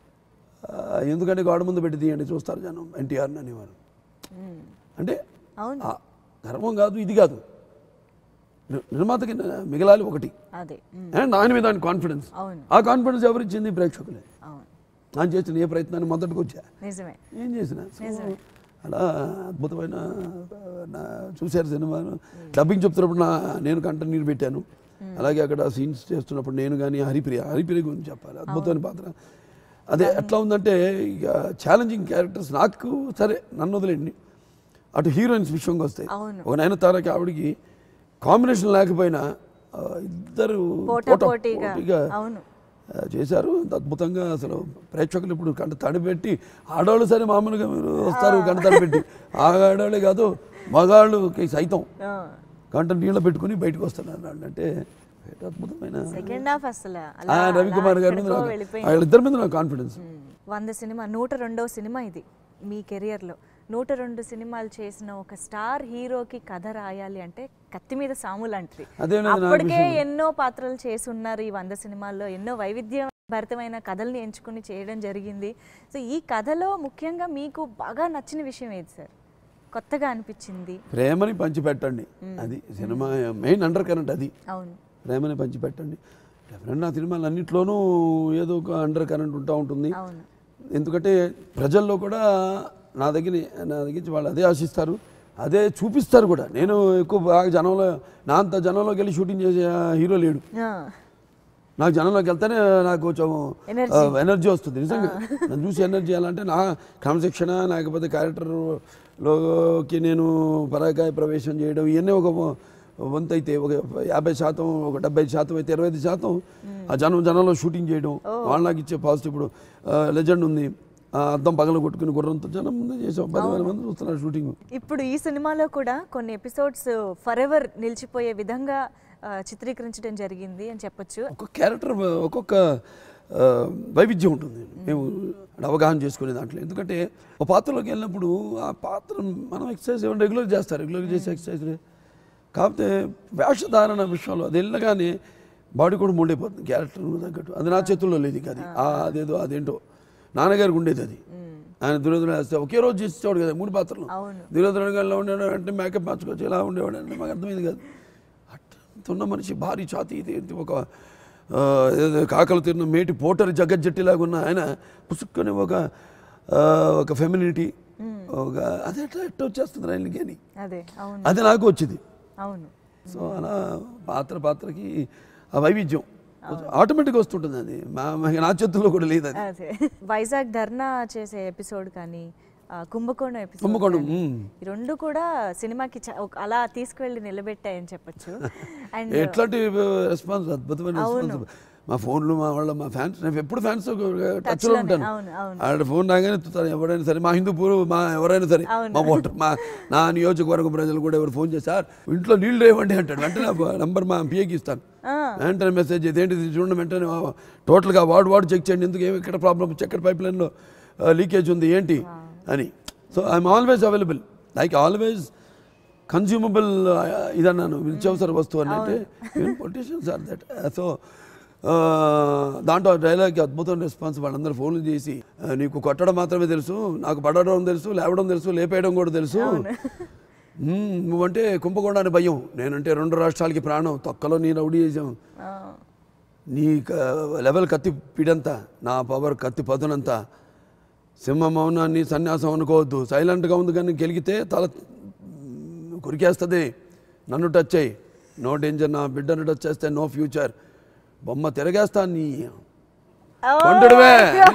ఆ, ఎందుకంటే గోడ ముందు పెట్టి తీయండి చూస్తారు జనం ఎన్టీఆర్ని అనేవారు ఉమ్, అంటే అవును ఆ గర్వం కాదు ఇది కాదు ని- నిర్మాతకి న- మిగలాలి ఒకటి అదే ఉమ్, అండ్ ఆయన మీద ఆయన కాన్ఫిడెన్స్ అవును ఆ కాన్ఫిడెన్స్ ఎవరిచ్చింది ప్రేక్షకులే అవును ఆయన చేసిన ఏ ప్రయత్నాన్ని మొదటికి వచ్చా నిజమే ఏం చేసిన సో అలా అద్భుతమైన ఆ, నా చూశారు సినిమాను డబ్బింగ్ చెప్తున్నప్పుడు నా నేను కంట నీరు పెట్టాను అలాగే అక్కడ సీన్స్ చేస్తున్నప్పుడు నేను కానీ హరిప్రియ హరిప్రియ గురించి చెప్పాలి అద్భుతమైన పాత్ర అదే ఎట్లా ఉందంటే ఇక ఛాలెంజింగ్ క్యారెక్టర్స్ నాకు సరే నన్ను వదిలేండి అటు హీరోయిన్స్ విషయంగా వస్తాయి అవును. ఒక నయనతారకి ఆవిడికి కాంబినేషన్ లేకపోయినా ఆ, ఇద్దరు పోటా పోటా పోటీగా పోటీగా అవును ఆ, చేశారు అంత అద్భుతంగా అసలు ప్రేక్షకులు ఇప్పుడు కంట తడిపెట్టి ఆడవాళ్ళు సరే మామూలుగా మీరు వస్తారు కంట తడిపెట్టి ఆ ఆడవాళ్ళే కాదు మగాళ్ళకి సైతం ఆ, కంట నీళ్ళు పెట్టుకుని బయటకు వస్తున్నారు వాళ్ళు అంటే ఏంటి అద్భుతమైన సెకండ్ హాఫ్ అసలు ఆ, అలా రవికుమార్ అలా గారి మీద ఎక్కడికో నాకు వెళ్ళిపోయింది వాళ్ళిద్దరి మీద నాకు కాన్ఫిడెన్స్ ఉమ్, వంద సినిమా నూట రెండవ సినిమా ఇది మీ కెరియర్లో నూట రెండు సినిమాలు చేసిన ఒక స్టార్ హీరోకి కథ రాయాలి అంటే కత్తి మీద సాము లాంటిది అదేం లేదు, నాకు అప్పటికే విషయం. ఎన్నో పాత్రలు చేసి ఉన్నారు ఈ వంద సినిమాల్లో ఎన్నో వైవిధ్యభరితమైన కథల్ని ఎంచుకుని చేయడం జరిగింది సో ఈ కథలో ముఖ్యంగా మీకు బాగా నచ్చిన విషయం ఏది సార్ కొత్తగా అనిపించింది ప్రేమని పంచిపెట్టండి అది సినిమా మెయిన్ అండర్ కరెంట్ అది అవును ప్రేమని పంచిపెట్టండి డెఫినెట్ నా సినిమాలు అన్నింటిలోనూ ఏదో ఒక అండర్ కరెంట్ ఉంటా ఉంటుంది అవును ఎందుకంటే ప్రజల్లో కూడా నా దగ్గర నా దగ్గర నుంచి వాళ్ళు అదే ఆశిస్తారు అదే చూపిస్తారు కూడా నేను ఎక్కువ బాగా జనంలో నా అంత జనంలోకి వెళ్ళి షూటింగ్ చేసే హీరో లేడు ఆ, నాకు జనంలోకి వెళ్తేనే నాకు కొంచెం Energy. ఎనర్జీ వస్తుంది నిజంగా నన్ను చూసి ఎనర్జీ ఎలా అంటే నా క్రమశిక్షణ లేకపోతే క్యారెక్టర్లోకి నేను పరాకాయ ప్రవేశం చేయడం ఇవన్నీ ఒక వంతు అయితే ఒక యాభై శాతం ఒక డెబ్బై శాతం అయితే ఇరవై ఐదు శాతం ఆ జనం జనంలో షూటింగ్ చేయడం వాళ్ళు నాకు ఇచ్చే పాజిటివ్ ఇప్పుడు లెజెండ్ ఉంది ఆ అద్దం పగల కొట్టుకుని గుర్రంతో జనం ముందు చేసాం పదివేల మంది చూస్తున్నారు షూటింగ్ ఇప్పుడు ఈ సినిమాలో కూడా కొన్ని ఎపిసోడ్స్ ఫర్ ఎవర్ నిలిచిపోయే విధంగా ఆ, చిత్రీకరించడం జరిగింది అని చెప్పొచ్చు ఒక్కొక్క క్యారెక్టర్ ఒక్కొక్క ఆ, వైవిధ్యం ఉంటుంది మేము అవగాహన చేసుకునే దాంట్లో ఎందుకంటే ఒక పాత్రలోకి వెళ్ళినప్పుడు ఆ పాత్ర మనం ఎక్సర్సైజ్ ఏమైనా రెగ్యులర్ చేస్తారు రెగ్యులర్ చేసే ఎక్సర్సైజ్ కాకపోతే వేషధారణ విషయంలో అది వెళ్ళగానే బాడీ కూడా మూడైపోతుంది క్యారెక్టర్ తగ్గట్టు అది నా చేతుల్లో లేదు ఇక అది ఆ, అదేదో అదేంటో నాన్నగారికి ఉండేది అది ఆయన దుర్యోధన వేస్తే ఒకే రోజు చేసేవాడు కదా మూడు పాత్రలు అవును. దుర్యోధన గారిలో ఉండేవాడు అంటే మేకప్ మార్చుకోవచ్చు ఇలా ఉండేవాడు అంటే మాకు అర్థమైంది కాదు అట్లా ఉన్న మనిషి భారీ ఛాతీ ఇది ఇది ఒక ఆ, ఏదో కాకలు తిన్న మేటి పోటరి జగజ్జట్టిలాగా ఉన్న ఆయన పుసుక్కని ఒక ఆ, ఒక ఫెమినిటీ ఒక అది ఎట్లా ఎట్లా వచ్చేస్తుంది రైలుకి అని అదే అవును అది నాకు వచ్చింది అవును సో అలా పాత్ర పాత్రకి ఆ వైవిధ్యం ఆటోమేటిక్గా వస్తుంటుంది అది మా మా- నా చేతుల్లో కూడా లేదు అది అదే వైజాగ్ ధర్నా చేసే ఎపిసోడ్ కానీ ఆ, కుంభకోణం ఎపిసోడ్ కుంభకోణం, కానీ, మ్మ్. ఈ రెండు కూడా సినిమాకి చ- ఒక- అలా తీసుకువెళ్ళి నిలబెట్టాయని చెప్పొచ్చు అండ్ ఎట్లాంటి రెస్పాన్స్ అద్భుతమైన రెస్పాన్స్ మా ఫోన్లు మా వాళ్ళ మా ఫ్యాన్స్ నేను ఎప్పుడు ఫ్యాన్స్ టచ్లో లోనే, ఉంటాను అవును, అవును. ఆడ ఫోన్ రాగానే ఎత్తుతారు ఎవరైనా సరే మా హిందూపూర్ మా ఎవరైనా సరే అవును. మా ఓటర్ మా నా నియోజకవర్గ ప్రజలు కూడా ఎవరు ఫోన్ చేశారు ఇంట్లో నీళ్ళు ఇవ్వండి అంటాడు వెంటనే నంబర్ మా పిఏకి ఇస్తాను ఆ. వెంటనే మెసేజ్ ఇదేంటి ఇది చూడండి వెంటనే ఆ, టోటల్గా వార్డు వార్డు చెక్ చేయండి ఎందుకు ఏమి ఇక్కడ ప్రాబ్లం చక్కెర పైప్ లైన్లో లీకేజ్ ఉంది ఏంటి అని so I'm always available like always consumable ఇదన్నాను నిత్యావసర వస్తువు అని అంటే even politicians are that so దాంట్లో డైలాగ్ అద్భుతమైన రెస్పాన్స్ వాళ్ళందరూ ఫోన్లు చేసి "ఆ, నీకు కొట్టడం మాత్రమే తెలుసు నాకు పడడం తెలుసు లేవడం తెలుసు లేపేయడం కూడా తెలుసు "మ్మ్, నువ్వంటే కుంభకోణాన్ని భయం నేనంటే రెండు రాష్ట్రాలకి ప్రాణం తొక్కలో నీ రౌడీ చేసాం ఆ, నీ క- లెవెల్ కత్తి పిడంతా నా పవర్ కత్తి పదునంతా సింహ మౌనాన్ని సన్యాసం అనుకోవద్దు సైలెంట్గా ఉంది కానీ గెలిగితే తల మ్, కొరికేస్తుంది నన్ను టచ్ అయ్యి నో డేంజర్ నా బిడ్డను టచ్ చేస్తే నో ఫ్యూచర్ బొమ్మ తిరగేస్తా నీ ఓ, కొండడువే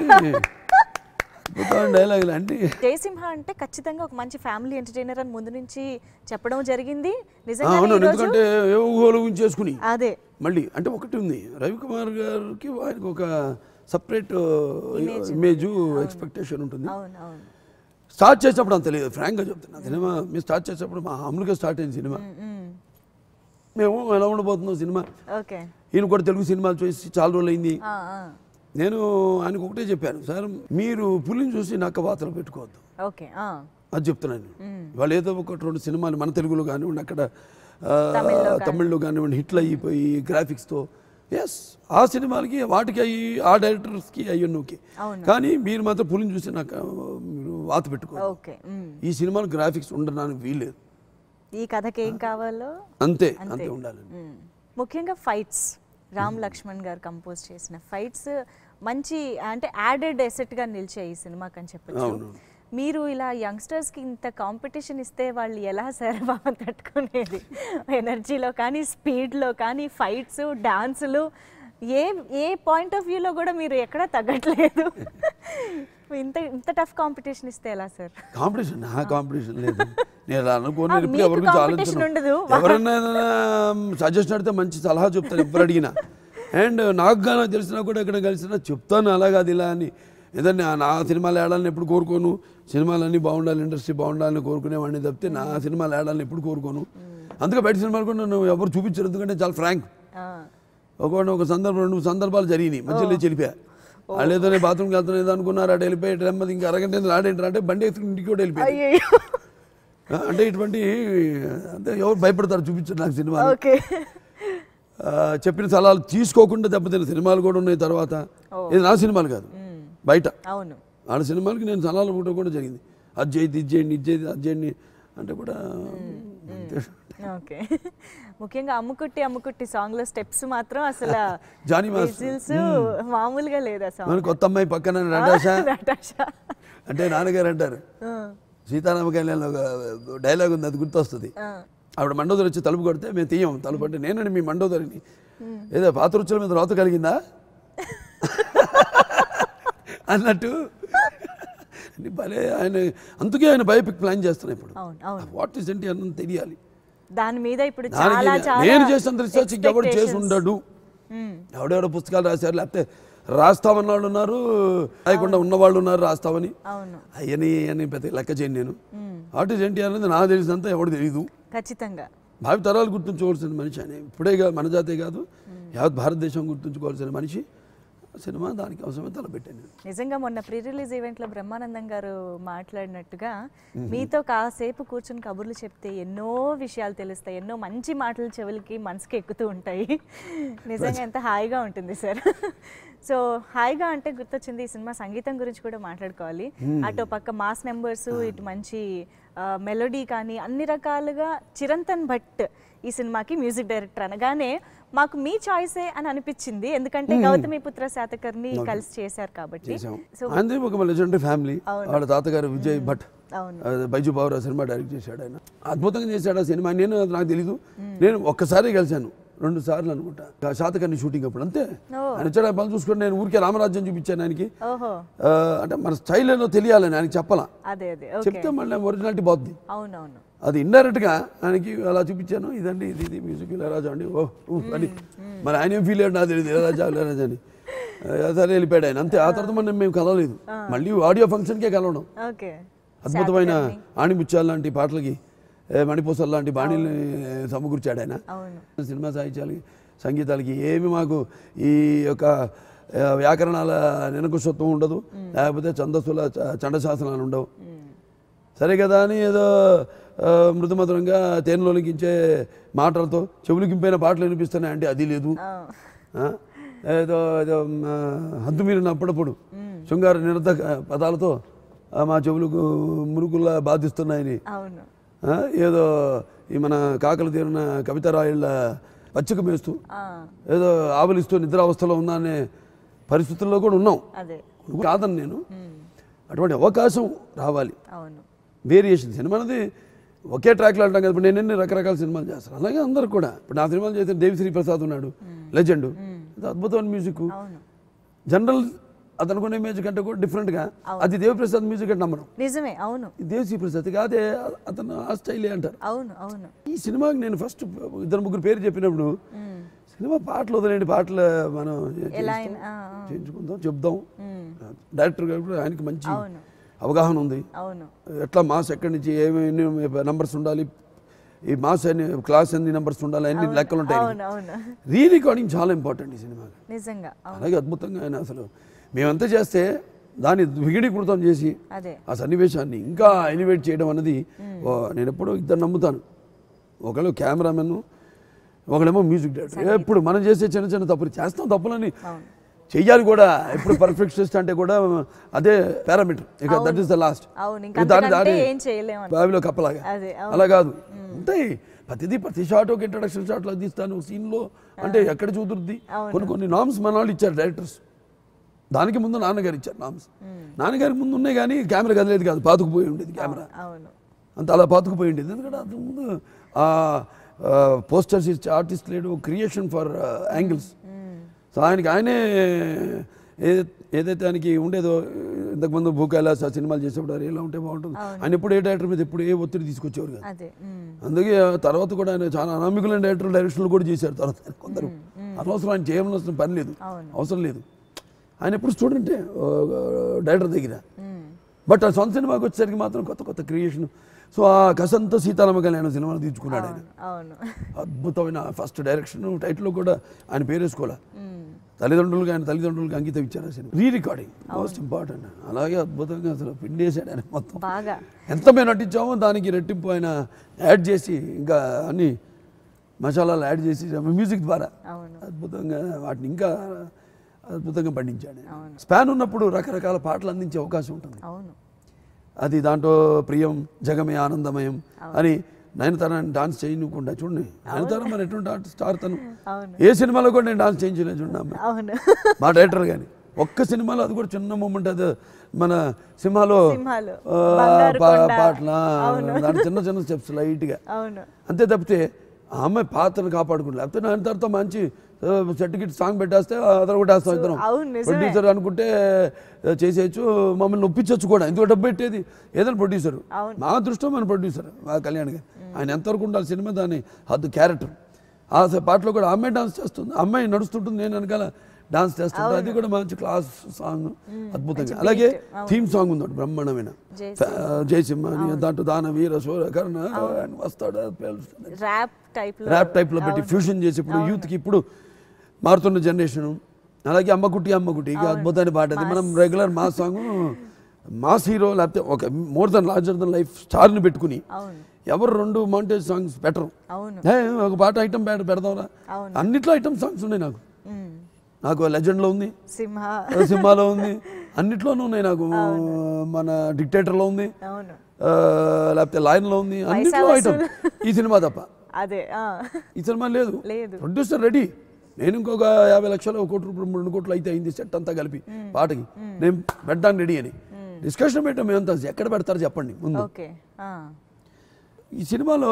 అద్భుతమైన డైలాగులు అన్నీ జయసింహ అంటే ఖచ్చితంగా ఒక మంచి ఫ్యామిలీ ఎంటర్టైనర్ అని ముందు నుంచి చెప్పడం జరిగింది ఆ, నిజంగా అవును ఎందుకంటే ఏ ఊహోలు చేసుకుని అదే మళ్ళీ అంటే ఒకటి ఉంది రవికుమార్ గారికి ఆయనకు ఒక సపరేట్ ఇమేజ్ ఎక్స్పెక్టేషన్ ఉంటుంది అవును అవును స్టార్ట్ చేసినప్పుడు అంత లేదు ఫ్రాంక్గా చెప్తున్నా సినిమా మేము స్టార్ట్ చేసినప్పుడు మా అమ్ములుగా స్టార్ట్ అయింది సినిమా మ్మ్. మేము ఎలా ఉండబోతున్నాం సినిమా ఓకే ఈయన కూడా తెలుగు సినిమాలు చూసి చాలా రోజులు అయింది ఆ, ఆ. నేను ఆయనకు ఒకటే చెప్పాను సార్ మీరు పులిని చూసి నక్క వాతలు పెట్టుకోవద్దు ఓకే ఆ. అది చెప్తున్నాను వాళ్ళు ఏదో ఒకటి రెండు సినిమాలు మన తెలుగులో కానివ్వండి అక్కడ ఆ, తమిళ్లో తమిళ్లో కానివ్వండి హిట్లు అయిపోయి గ్రాఫిక్స్తో ఎస్ ఆ సినిమాలకి వాటికి అయ్యి ఆ డైరెక్టర్స్కి అయ్యన్నోకి అవును. కానీ మీరు మాత్రం పులిని చూసి నాకు ఆ, మీరు వాత పెట్టుకో ఓకే మ్మ్. ఈ సినిమాలో గ్రాఫిక్స్ ఉండడానికి వీల్లేదు ఈ కథకి ఏం కావాలో అంతే అంతే ఉండాలి మ్మ్. ముఖ్యంగా ఫైట్స్ రామ్ లక్ష్మణ్ గారు కంపోజ్ చేసిన ఫైట్స్ మంచి అంటే యాడెడ్ గా నిలిచాయి ఈ సినిమాకి అని చెప్పొచ్చు అవును. మీరు ఇలా యంగ్స్టర్స్ కి ఇంత కాంపిటీషన్ ఇస్తే వాళ్ళు ఎలా సరే బాగా తట్టుకునేది ఎనర్జీలో కానీ స్పీడ్లో కానీ ఫైట్స్ డాన్సులు ఏ ఏ పాయింట్ ఆఫ్ వ్యూలో కూడా మీరు ఎక్కడా తగ్గట్లేదు ఇంత ఇంత టఫ్ కాంపిటీషన్ ఇస్తే ఎలా సార్ కాంపిటీషన్ నా కాంపిటీషన్ లేదు నేను అలా అనుకోను ఆ, ఇప్పుడు మీకు ఎవరి గురించి competition ఉండదు. ఆలోచించను ఎవరైనా సజెషన్ అడిగితే మంచి సలహా చెప్తాను ఎప్పుడు అడిగినా అండ్ నాకు కానీ తెలిసినా కూడా ఎక్కడ కలిసినా చెప్తాను అలాగా అది ఇలా అని ఏదన్నా నా సినిమాలు ఆడాలని ఎప్పుడు కోరుకోను సినిమాలన్నీ బాగుండాలి ఇండస్ట్రీ బాగుండాలని కోరుకునేవాడిని తప్పితే నా సినిమాలు ఆడాలని ఎప్పుడు కోరుకోను అందుకే బయట సినిమాలు కూడా నన్ను ఎవరు చూపించరు ఎందుకంటే చాలా ఫ్రాంక్ ఆ, ఒకటి ఒక సందర్భం రెండు సందర్భాలు జరిగినాయి మధ్యలో చెలిపా వాళ్ళు ఏదో బాత్రూమ్కి వెళ్తాను ఏదో అనుకున్నారు అటు వెళ్ళిపోయి ఇటు నెమ్మది ఇంకా అరగంట ఆడేంటారు అంటే బండి ఎత్తుకుని ఇంటికి కూడా వెళ్ళిపోయి అయ్యయ్యో అంటే ఇటువంటి అంటే ఎవరు భయపడతారు చూపించారు నాకు సినిమా ఓకే చెప్పిన సలహాలు తీసుకోకుండా దెబ్బతిన్న సినిమాలు కూడా ఉన్నాయి తర్వాత ఇది నా సినిమాలు కాదు బయట అవును వాళ్ళ సినిమాలకి నేను సలహాలు ఇవ్వడం కూడా జరిగింది అది చేయండి ఇది చేయండి ఇది చేయండి అది చేయండి అంటే కూడా అంతే. ఓకే ముఖ్యంగా అమ్ముకుట్టి అమ్ముకుట్టి సాంగ్ లో స్టెప్స్ మాత్రం అసలు జానీ మాస్టర్. విజిల్స్ మామూలుగా లేదు ఆ మన సాంగ్ కొత్త అమ్మాయి పక్కన నటాషా నటాషా అంటే నాన్నగారు అంటారు ఆ, సీతారామ కళ్యాణ్లో ఒక డైలాగ్ ఉంది అది గుర్తొస్తుంది ఆ, ఆవిడ మండోదరి వచ్చి తలుపు కొడితే మేము తీయం తలుపు అంటే నేనండి మీ మండోదరిని ఏదో పాత రుచుల మీద రోత కలిగిందా అన్నట్టు ఇది భలే ఆయన అందుకే ఆయన బయోపిక్ ప్లాన్ చేస్తున్నాయి ఇప్పుడు అవును అవును వాట్ ఈస్ ఏంటి అన్నది తెలియాలి దాని మీద ఇప్పుడు దానికి చాలా చాలా నేను చేసినంత రీసెర్చ్ ఇంకెవరు చేసి expectations. ఉండడు మ్మ్. ఎవడెవడో పుస్తకాలు రాశారు లేకపోతే రాస్తామన్న వాళ్ళు ఉన్నారు రాయకుండా ఉన్న వాళ్ళు ఉన్నారు రాస్తామని అవును అవన్నీ అవన్నీ పెద్ద లెక్క చేయను నేను ఆర్టిస్ట్ ఏంటి అనేది నాకు తెలిసినంత ఎవడు తెలియదు ఖచ్చితంగా భావి తరాలు గుర్తుంచుకోవాల్సిన మనిషి అని ఇప్పుడే కాదు మన జాతే కాదు యావత్ భారతదేశం గుర్తుంచుకోవాల్సిన మనిషి సినిమా దానికి అవసరమే తలపెట్టాను నేను నిజంగా మొన్న ప్రీ రిలీజ్ ఈవెంట్లో బ్రహ్మానందం గారు మాట్లాడినట్టుగా మీతో కాసేపు కూర్చుని కబుర్లు చెప్తే ఎన్నో విషయాలు తెలుస్తాయి ఎన్నో మంచి మాటలు చెవులకి మనసుకి ఎక్కుతూ ఉంటాయి నిజంగా ఎంత హాయిగా ఉంటుంది సార్ సో హాయిగా అంటే గుర్తొచ్చింది ఈ సినిమా సంగీతం గురించి కూడా మాట్లాడుకోవాలి అటు పక్క మాస్ నెంబర్స్ ఇటు మంచి మెలోడీ కానీ అన్ని రకాలుగా చిరంతన్ భట్ ఈ సినిమాకి మ్యూజిక్ డైరెక్టర్ అనగానే మాకు మీ చాయిసే అని అనిపించింది ఎందుకంటే గౌతమి పుత్ర శాతకర్ని కలిసి చేశారు కాబట్టి చేసాం సో ఆయనది ఒక లెజెండరీ ఫ్యామిలీ అవును. వాళ్ళ తాతగారు విజయ్ భట్ అవును అది బైజు బాబురా సినిమా డైరెక్ట్ చేశాడు ఆయన అద్భుతంగా చేశాడు ఆ సినిమా నేను అది నాకు తెలీదు నేను ఒక్కసారి కలిశాను రెండు సార్లు అనుకుంటా ఆ శాతకర్ణి షూటింగ్ అప్పుడు అంతే ఓ. ఆయన వచ్చాడు ఆయన పని చూసుకొని నేను ఊరికే రామరాజ్యం చూపించాను ఆయనకి ఓహో ఆ, అంటే మన స్టైల్ ఏదో తెలియాలని ఆయనకి చెప్పాలా అదే అదే ఓకే చెప్తే మళ్ళీ ఒరిజినాలిటీ పోద్ది అవునవును అది ఇండైరెక్ట్గా ఆయనకి అలా చూపించాను ఇదండి ఇది ఇది మ్యూజిక్ ఇళయరాజా అండి ఓ ఊ అని మరి ఆయన ఏం ఫీల్ అయ్యాడు నాకు తెలియదు ఇళయరాజా ఇళయరాజా అని ఆ, సరే వెళ్ళిపోయాడు ఆయన అంతే ఆ తర్వాత మనం మేము కలవలేదు మళ్ళీ ఆడియో ఫంక్షన్కే కలవడం ఓకే అద్భుతమైన ఆణిముత్యాలు లాంటి పాటలకి ఏ, మణిపూసలు లాంటి బాణీల్ని సమకూర్చాడు ఆయన అవును సినిమా సాహిత్యాలకి సంగీతాలకి ఏమి మాకు ఈ యొక్క ఆ, వ్యాకరణాల నినకుశత్వం ఉండదు లేకపోతే ఛందస్సుల చ- చండశాసనాలు ఉండవు సరే కదా అని ఏదో ఆ, మృదుమధురంగా తేనెలోనికించే మాటలతో చెవులకింపైన పాటలు వినిపిస్తున్నాయి అంటే అది లేదు ఆ, ఆ? ఏదో ఏదో మ, హద్దు మీరిన అప్పుడప్పుడు శృంగార నిరర్ధక పదాలతో ఆ, మా చెవులకు మురుకుల్లా బాధిస్తున్నాయని అవును ఆ, ఏదో ఈ మన కాకలు తీరిన కవిత రాయుళ్ళ పచ్చిక మేస్తూ ఆ, ఏదో ఆవలిస్తూ నిద్రావస్థలో ఉందా అనే పరిస్థితుల్లో కూడా ఉన్నాం అదే కాదని నేను ఉమ్, అటువంటి అవకాశం రావాలి అవును వేరియేషన్ సినిమా అనేది ఒకే ట్రాక్లో అంటాం కదా ఇప్పుడు నేను ఎన్ని రకరకాల సినిమాలు చేస్తాను అలాగే అందరు కూడా ఇప్పుడు నా సినిమాలు చేస్తే దేవిశ్రీ ప్రసాద్ ఉన్నాడు లెజెండ్ అద్భుతమైన మ్యూజిక్ అవును జనరల్ అతను కొనే మ్యూజిక్ అంటే కూడా డిఫరెంట్గా అది దేవిప్రసాద్ మ్యూజిక్ అంటే నమ్మడం నిజమే అవును ఈ దేవిశ్రీ ప్రసాద్ కాదే అతను ఆ స్టైలే అంటారు అవును అవును ఈ సినిమాకి నేను ఫస్ట్ ఇద్దరు ముగ్గురు పేరు చెప్పినప్పుడు ఉమ్, సినిమా పాటలు వదిలేండి పాటలు మనం ఎలా చేస్తాం, అయినా ఆ, ఆ, చేయించుకుందాం చెప్దాం ఉమ్, డైరెక్టర్ గారు కూడా ఆయనకి మంచి అవును అవగాహన ఉంది అవును ఎట్లా మాస్ ఎక్కడి నుంచి ఏమేమి నంబర్స్ ఉండాలి ఈ మాస్ ఎన్ని క్లాస్ ఎన్ని నంబర్స్ ఉండాలి అన్ని లెక్కలు ఉంటాయి అవును అవును రీ రికార్డింగ్ చాలా ఇంపార్టెంట్ ఈ సినిమాకి నిజంగా అవును అలాగే అద్భుతంగా ఆయన అసలు మేమంతా చేస్తే దాన్ని విగిడీకృతం చేసి అదే ఆ సన్నివేశాన్ని ఇంకా ఎలివేట్ చేయడం అనేది ఓ, నేను ఎప్పుడూ ఇద్దరు నమ్ముతాను ఒకళ్ళు కెమెరామెన్ ఒకళ్ళేమో మ్యూజిక్ డైరెక్టర్ ఎప్పుడు మనం చేసే చిన్న చిన్న తప్పులు చేస్తాం తప్పులని అవును చెయ్యాలి కూడా ఎప్పుడు పర్ఫెక్ట్ అంటే కూడా అదే పారామీటర్ ఇక దట్ ఈస్ ద లాస్ట్ అవును ఇంకా దాని అంతకంటే దారి ఏం చేయలేము బావిలో కప్పలాగా అదే అవును అలా కాదు ఉంటాయి ప్రతిదీ ప్రతి షాట్ ఒక ఇంట్రడక్షన్ షాట్లో తీస్తాను సీన్లో అంటే ఎక్కడ చూదురుద్ది కొన్ని కొన్ని నామ్స్ మన వాళ్ళు ఇచ్చారు డైరెక్టర్స్ దానికి ముందు నాన్నగారు ఇచ్చారు నామ్స్ నాన్నగారికి ముందు ఉన్నాయి కానీ కెమెరా కదిలేదు కాదు పాతుకుపోయి ఉండేది కెమెరా అవును అంత అలా పాతుకుపోయి ఉండేది ఎందుకంటే అంతకు ముందు ఆ పోస్టర్స్ ఇచ్చే ఆర్టిస్ట్ లేడు creation for angles um, so ఆయనకి ఆయనే ఏ ఏదైతే ఆయనకి ఉండేదో ఇంతకుముందు భూకైలాస సినిమాలు చేసేప్పుడు అరే ఇలా ఉంటే బాగుంటుంది ఆయన ఎప్పుడు ఏ డైరెక్టర్ మీద ఎప్పుడు ఏ ఒత్తిడి తీసుకొచ్చేవారు కాదు అదే ఉమ్, అందుకే ఆ తర్వాత కూడా ఆయన చాలా అనామికులైన డైరెక్టర్ డైరెక్షన్లు కూడా చేశారు తర్వాత కొందరు అనవసరం ఆయన చేయవలసిన పని లేదు అవును. అవసరం లేదు ఆయన ఎప్పుడు స్టూడెంటే డైరెక్టర్ దగ్గర ఉమ్, బట్ ఆ సొంత సినిమాకి వచ్చేసరికి మాత్రం కొత్త కొత్త క్రియేషన్ సో ఆ కసంత సీతారామ కళ్యాణ సినిమాలు తీర్చుకున్నాడు ఆయన అవును అద్భుతమైన ఫస్ట్ డైరెక్షన్ టైటిల్లో కూడా ఆయన పేరేసుకోలే ఉమ్, తల్లిదండ్రులుగా ఆయన తల్లిదండ్రులకు అంకితం ఇచ్చారు ఆ cinema re recording most important అలాగే అద్భుతంగా అసలు పిండేశాడు ఆయన మొత్తం బాగా ఎంత మేము నటించామో దానికి రెట్టింపు ఆయన యాడ్ చేసి ఇంకా అన్ని మసాలాలు యాడ్ చేసి మ్యూజిక్ ద్వారా అవును అద్భుతంగా వాటిని ఇంకా అద్భుతంగా పండించాడు స్పాన్ ఉన్నప్పుడు రకరకాల పాటలు అందించే అవకాశం ఉంటుంది అవును అది దాంట్లో ప్రియం జగమే ఆనందమయం అని నయనతార డాన్స్ చేయనుకుండా చూడండి నయనతార మరి ఎటువంటి ఆర్ట్ స్టార్ తను అవును ఏ సినిమాలో కూడా నేను డాన్స్ చేయించలేదు చూడండి అమ్మాయి. అవును మా డైరెక్టర్ కానీ ఒక్క సినిమాలో అది కూడా చిన్న మూమెంట్ అది మన సింహాలో సింహాలు, ఆ, బంగారు పా- కొండ. పాటల దాని చిన్న చిన్న స్టెప్స్ లైట్గా అవును అంతే తప్పితే ఆ అమ్మాయి పాత్రను కాపాడుకుంటు లేకపోతే నా తర్వాత మంచి సర్టిఫికెట్ సాంగ్ పెట్టేస్తే అతను కూడా వేస్తాం ఇద్దరం అవును, నిజమే. ప్రొడ్యూసర్ అనుకుంటే ఆ, చేసేయచ్చు మమ్మల్ని ఒప్పించవచ్చు కూడా ఎందుకు డబ్బు పెట్టేది ఏదైనా ప్రొడ్యూసర్ అవును. మా దృష్టిలో మన ప్రొడ్యూసర్ మా కళ్యాణ్ గారు ఆయన ఎంతవరకు ఉండాలి సినిమా దాని హద్దు క్యారెక్టర్ ఆ స- పాటలో కూడా ఆ అమ్మాయి డాన్స్ చేస్తుంది ఆ అమ్మాయి నడుస్తుంటుంది నేను వెనకాల డాన్స్ చేస్తుంటారు అది కూడా మంచి క్లాస్ సాంగ్ అద్భుతంగా అలాగే థీమ్ సాంగ్ ఉంది ఒకటి బ్రహ్మాండమైన జై ఫ- జయసింహ అని దాంట్లో దాన వీర సూర కర్ణ ఆయన వస్తాడు అది పేలుస్తాడు. ర్యాప్ టైప్ లో ర్యాప్ టైప్లో పెట్టి ఫ్యూషన్ చేసి ఇప్పుడు యూత్కి ఇప్పుడు మారుతున్న జనరేషన్ అలాగే అమ్మకుట్టి అమ్మకుట్టి ఇక అద్భుతమైన పాట అది మనం రెగ్యులర్ మా సాంగ్ మాస్ హీరో లేకపోతే ఒక more than larger than life స్టార్ని పెట్టుకుని అవును ఎవరు రెండు మౌంటేజ్ సాంగ్స్ పెట్టరు అవును ఏ, ఒక పాట ఐటమ్ బ్యాడ్ పెడదాంరా అవును. అన్నిట్లో ఐటమ్ సాంగ్స్ ఉన్నాయి నాకు మ్మ్. నాకు లెజెండ్లో ఉంది సింహ సినిమాలో ఉంది అన్నిట్లోనూ ఉన్నాయి నాకు మన డిక్టేటర్లో ఉంది అవును ఆ, లేకపోతే లైన్లో ఉంది అన్నిట్లో ఐటమ్ ఈ సినిమా తప్ప అదే ఆ. ఈ సినిమా లేదు లేదు ప్రొడ్యూసర్ రెడీ నేను ఇంకొక యాభై లక్షలు ఒక కోటి రూపాయలు రెండు కోట్లు అయితే అయింది సెట్ అంతా కలిపి పాటకి నేను పెట్టడానికి రెడీ అని డిస్కషన్ పెట్టాం మేమంతా ఎక్కడ పెడతారు చెప్పండి ముందు ఓకే ఆ. ఈ సినిమాలో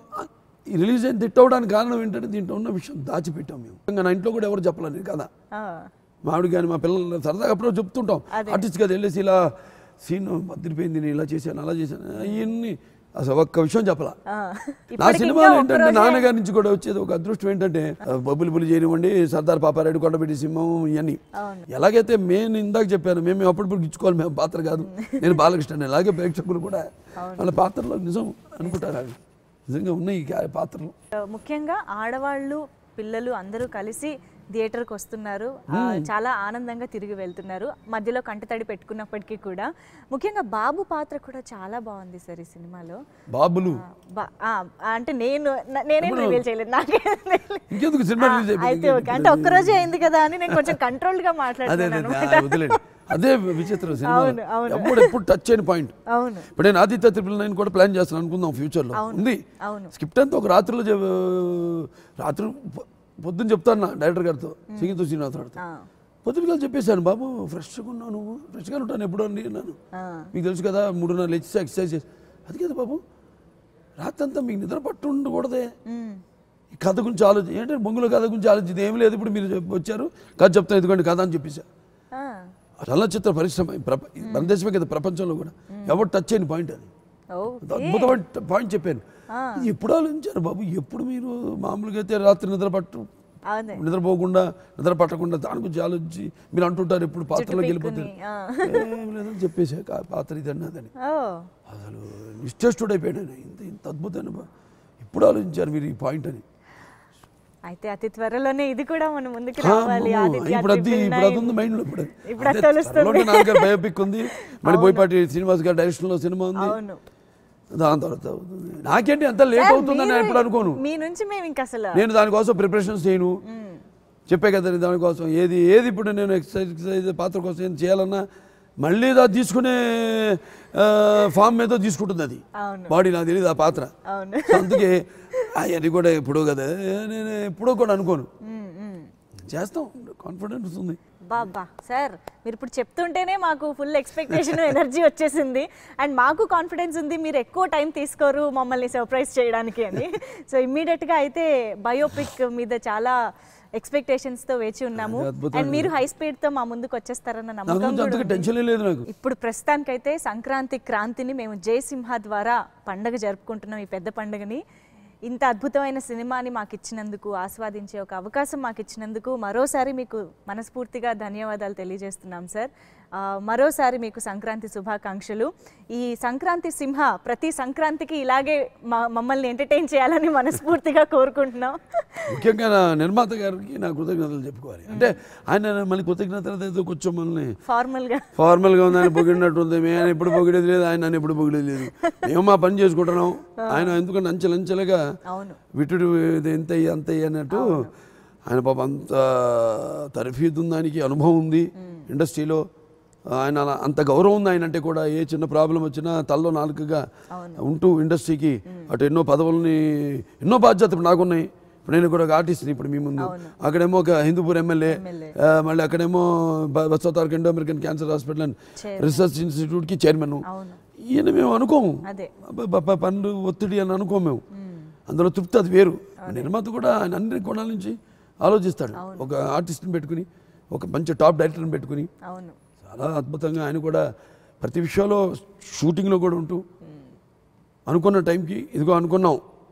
ఈ రిలీజ్ అయిన హిట్ అవ్వడానికి కారణం ఏంటంటే దీంట్లో ఉన్న విషయం దాచిపెట్టాం మేము ఇంకా నా ఇంట్లో కూడా ఎవరు చెప్పలేదు కదా ఆ. మామిడి కానీ మా పిల్లలు సరదాగా అప్పుడు చెప్తుంటాం అదే. ఆర్టిస్ట్ కదా వెళ్ళేసి ఇలా సీన్ బదిరిపోయింది నేను ఇలా చేశాను అలా చేశాను అవన్నీ అసలు ఒక్క విషయం చెప్పలా ఆ. నా ఇప్పటికి సినిమాలో ఇంకా ఏంటంటే ఒక్కరోజే- నాన్నగారి నుంచి కూడా వచ్చేది ఒక అదృష్టం ఏంటంటే బొబ్బులు పులి చేయనివ్వండి సర్దార్ పాపారెడ్డి కొండపెట్టి సింహం ఇవన్నీ అవును. ఎలాగైతే నేను ఇందాక చెప్పాను మేము అప్పుడప్పుడు ఇచ్చుకోవాలి మేము పాత్ర కాదు నేను బాలకృష్ణ అలాగే ప్రేక్షకులు కూడా వాళ్ళ పాత్రలో నిజం అనుకుంటారు అవి. నిజంగా ఉన్నాయి ఈ కా- పాత్రలు ముఖ్యంగా ఆడవాళ్ళు పిల్లలు అందరూ కలిసి థియేటర్కి వస్తున్నారు ఆ, చాలా ఆనందంగా తిరిగి వెళ్తున్నారు మధ్యలో కంటతడి పెట్టుకున్నప్పటికీ కూడా ముఖ్యంగా బాబు పాత్ర కూడా చాలా బాగుంది సార్ ఈ సినిమాలో బాబులు బా- ఆ, అంటే నేను న- నేనేం రివీల్ చేయలేదు నాకే తెలియదు. ఇంకెందుకు సినిమా రిలీజ్ అయితే అయిపోయింది ఓకే అంటే ఒక్కరోజే అయింది కదా అని నేను కొంచెం కంట్రోల్డ్ గా అదే అదే మాట్లాడుతున్నాను అదే, వదిలేండి అదే విచిత్రం సినిమా అవును, అవును. ఎప్పుడు ఎప్పుడు టచ్ అయిన పాయింట్ అవును ఇప్పుడు నేను ఆదిత్య త్రిపుల్ నైన్ కూడా ప్లాన్ చేస్తాను అనుకుందాం ఫ్యూచర్లో ఉంది అవును స్క్రిప్ట్ అంతా ఒక రాత్రిలో చెప్- రాత్రి పొ- పొద్దున్న చెప్తాను నా డైరెక్టర్ గారితో సింగితో శ్రీనివాస గారితో ఆ, పొద్దునగా చెప్పేశాను బాబు ఫ్రెష్గా ఉన్నావు నువ్వు ఫ్రెష్గా ఉంటాను ఎప్పుడో అండి అన్నాను ఆ, మీకు తెలుసు కదా మూడున్నర లేచి ఎక్సర్సైజ్ చేసి అది కదా బాబు రాత్రంతా మీకు నిద్ర పట్టు ఉండకూడదే ఉమ్, ఈ కథ గురించి ఆలోచి ఏంటంటే బొంగుల కథ గురించి ఆలోచించి ఏం లేదు ఇప్పుడు మీరు చెప్ప- వచ్చారు కథ చెప్తాను ఎందుకంటే కథ అని చెప్పేసా ఆ, చలనచిత్ర పరిశ్రమ ఈ ప్రప ఈ మన దేశమే కదా ప్రపంచంలో కూడా ఎవరు టచ్ అయిన పాయింట్ అది ఓ అది అద్భుతమైన పాయింట్ చెప్పాను ఇది ఎప్పుడు ఆలోచించారు బాబు ఎప్పుడు మీరు మామూలుగా అయితే రాత్రి నిద్ర పట్టు అదే నిద్రపోకుండా నిద్ర పట్టకుండా దాని గురించి ఆలోచించి మీరు అంటుంటారు ఎప్పుడు పాత్రలోకి వెళ్ళిపోతారు పీక్కుని, ఆ. ఏం లేదని చెప్పేసా "కా- పాత్ర ఇది అన్నదని ఓ అసలు నిశ్చేష్టుడు అయిపోయాడు ఆయన. ఇంత ఇంత అద్భుతమైన బా- ఎప్పుడు ఆలోచించారు మీరు ఈ పాయింట్ అని అయితే అతి త్వరలోనే ఇది కూడా మన ముందుకు ఆ, రావాలి అమ్మో, ఆదిత్య ఇప్పుడు అది Triple ఇప్పుడు అది Nine. ఉంది మైండ్లో ఇప్పుడు అది. ఇప్పుడు అది అదే తెలుస్తుంది. త్వరలోనే నాన్నగారు బయోపిక్ ఉంది మళ్ళీ బోయపాటి శ్రీనివాస్ గారి డైరెక్షన్లో సినిమా ఉంది అవును దాని తర్వాత అవుతుంది. నాకేంటి అంత లేట్ సార్, అవుతుందని నేను మీరు- ఎప్పుడు అనుకోను మీ నుంచి మేము ఇంక అసలు నేను దానికోసం ప్రిపరేషన్స్ చేయను మ్మ్. చెప్పే కదా నేను దానికోసం ఏది ఏది ఇప్పుడు నేను ఎక్సర్సైజ్ ఎక్సర్సైజ్ పాత్ర కోసం ఏం చేయాలన్నా మళ్ళీ దా తీసుకునే ఫామ్ మీద తీసుకుంటుంది అది అవును బాడీ నాకు తెలియదు ఆ పాత్ర అవును సో అందుకే అవన్నీ కూడా ఎప్పుడో కదా నేను ఎప్పుడో కూడా అనుకోను మ్మ్, మ్మ్. చేస్తాం కాన్ఫిడెన్స్ ఉంది బాబా సార్ మీరు ఇప్పుడు చెప్తుంటేనే మాకు ఫుల్ ఎక్స్పెక్టేషన్ ఎనర్జీ వచ్చేసింది అండ్ మాకు కాన్ఫిడెన్స్ ఉంది మీరు ఎక్కువ టైం తీసుకోరు మమ్మల్ని సర్ప్రైజ్ చేయడానికి అని సో ఇమ్మీడియట్గా అయితే బయోపిక్ మీద చాలా expectations తో వేచి ఉన్నాము అది అద్భుతం అండ్ మీరు హై తో మా ముందుకు వచ్చేస్తారన్న నా నమ్మకం గురించి కూడా అంతగా ఉంది. టెన్షన్ లేదు నాకు ఇప్పుడు ప్రస్తుతానికైతే సంక్రాంతి క్రాంతిని మేము జయసింహ ద్వారా పండగ జరుపుకుంటున్నాం ఈ పెద్ద పండుగని ఇంత అద్భుతమైన సినిమాని మాకు ఇచ్చినందుకు ఆస్వాదించే ఒక అవకాశం మాకు ఇచ్చినందుకు మరోసారి మీకు మనస్ఫూర్తిగా ధన్యవాదాలు తెలియజేస్తున్నాం సార్ ఆ, మరోసారి మీకు సంక్రాంతి శుభాకాంక్షలు ఈ సంక్రాంతి సింహ ప్రతి సంక్రాంతికి ఇలాగే మ- మమ్మల్ని ఎంటర్టైన్ చేయాలని మనస్ఫూర్తిగా కోరుకుంటున్నాం ముఖ్యంగా నా నిర్మాత గారికి నా కృతజ్ఞతలు చెప్పుకోవాలి అంటే ఆయన మళ్ళీ కృతజ్ఞతలు ఏదో కొంచెం మనల్ని ఫార్మల్గా ఫార్మల్గా ఉంది ఆయన పొగిడినట్టు ఉంది మేము ఆయన ఎప్పుడు పొగిడేది లేదు ఆయన నన్ను ఎప్పుడు పొగిడేది లేదు మేము మా పని చేసుకుంటున్నాం ఆయన ఎందుకంటే అంచెలంచెలుగా అవును విటుడు ఇది ఎంత అయ్యి అంత అయ్యి అన్నట్టు ఆయన పాప అంత తరఫీదు ఉంది ఆయనకి అనుభవం ఉంది ఇండస్ట్రీలో ఆయన అలా అంత గౌరవం ఉంది ఆయన అంటే కూడా ఏ చిన్న ప్రాబ్లం వచ్చినా తల్లో నాలుకగా ఉంటూ ఇండస్ట్రీకి అటు ఎన్నో పదవుల్ని ఎన్నో బాధ్యత ఇప్పుడు నాకున్నాయి ఇప్పుడు నేను కూడా ఒక ఆర్టిస్ట్ని ఇప్పుడు మీ ముందు అక్కడేమో ఒక హిందూపూర్ ఎమ్మెల్యే ఆ, మళ్ళీ అక్కడేమో బ- Basavataraka Indo American cancer hospital and research ఇన్స్టిట్యూట్కి చైర్మన్ అవును ఈయన మేము అనుకోము అదే అబ్బా, ప- పనులు ఒత్తిడి అని అనుకోము మేము అందులో తృప్తి అది వేరు నిర్మాత కూడా ఆయన అన్ని కోణాల నుంచి ఆలోచిస్తాడు ఒక ఆర్టిస్ట్ని పెట్టుకుని ఒక మంచి టాప్ డైరెక్టర్ని పెట్టుకుని అవును చాలా అద్భుతంగా ఆయన కూడా ప్రతి విషయంలో షూటింగ్లో కూడా ఉంటూ అనుకున్న టైంకి ఇదిగో అనుకున్నాం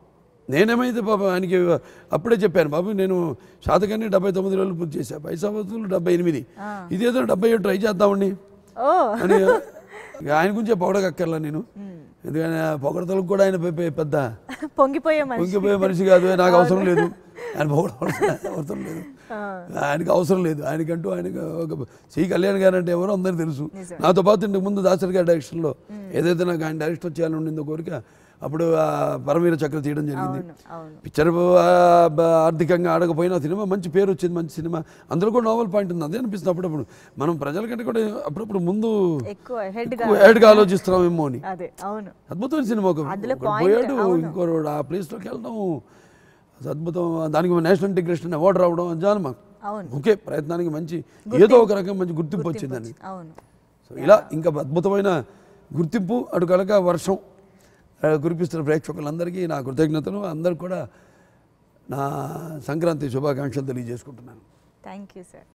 నేనేమైతే బాబు ఆయనకి అప్పుడే చెప్పాను బాబు నేను శాతకాన్ని డెబ్బై తొమ్మిది రోజులు పూర్తి చేశా పైసా వసూలు డెబ్బై ఎనిమిది ఇదేదో డెబ్బై ఏడు ట్రై చేద్దామండి ఓ అని ఇక ఆయన గురించే పొగడగక్కర్లా నేను ఎందుకని ఆ పొగడతలకు కూడా ఆయన పె- పె- పెద్ద పొంగిపోయే మనిషి పొంగిపోయే మనిషి కాదు నాకు అవసరం లేదు ఆయన పొగడవలసిన అవసరం లేదు ఆ, ఆయనకి అవసరం లేదు ఆయనకంటూ ఆయనకు ఒక సి కళ్యాణ్ గారు అంటే ఎవరో అందరికీ తెలుసు నిజమే. నాతో పాటు ఇంతకు ముందు దాసరి గారి డైరెక్షన్లో ఏదైతే నాకు ఆయన డైరెక్షన్ చేయాలని ఉండిందో కోరిక అప్పుడు ఆ పరమవీర చక్ర తీయడం జరిగింది అవును అవును పిక్చర్ ఆ, బ- ఆర్థికంగా ఆడకపోయినా సినిమా మంచి పేరు వచ్చింది మంచి సినిమా అందులో కూడా నోవెల్ పాయింట్ ఉంది అదే అనిపిస్తుంది అప్పుడప్పుడు మనం ప్రజలకంటే కూడా అప్పుడప్పుడు ముందు ఎక్కువ హెడ్ గా ఎక్కువ యాడ్గా ఆలోచిస్తున్నామేమో అని అదే అవును అద్భుతమైన సినిమా ఒక అందులో ఒకడు point, పోయాడు అవును. ఇంకోడు ఆ ప్లేస్లోకి వెళ్ళడం అది అద్భుతం దానికి నేషనల్ ఇంటిగ్రేషన్ అవార్డు రావడం జాన్ మాకు అవును ఓకే ప్రయత్నానికి మంచి ఏదో ఒక రకం మంచి గుర్తింపు వచ్చిందని అవును సో ఇలా ఇంకా అద్భుతమైన గుర్తింపు అటు కనుక వర్షం ఆ, కురిపిస్తున్న ప్రేక్షకులందరికీ నా కృతజ్ఞతలు అందరికి కూడా నా సంక్రాంతి శుభాకాంక్షలు తెలియజేసుకుంటున్నాను థ్యాంక్ యూ సార్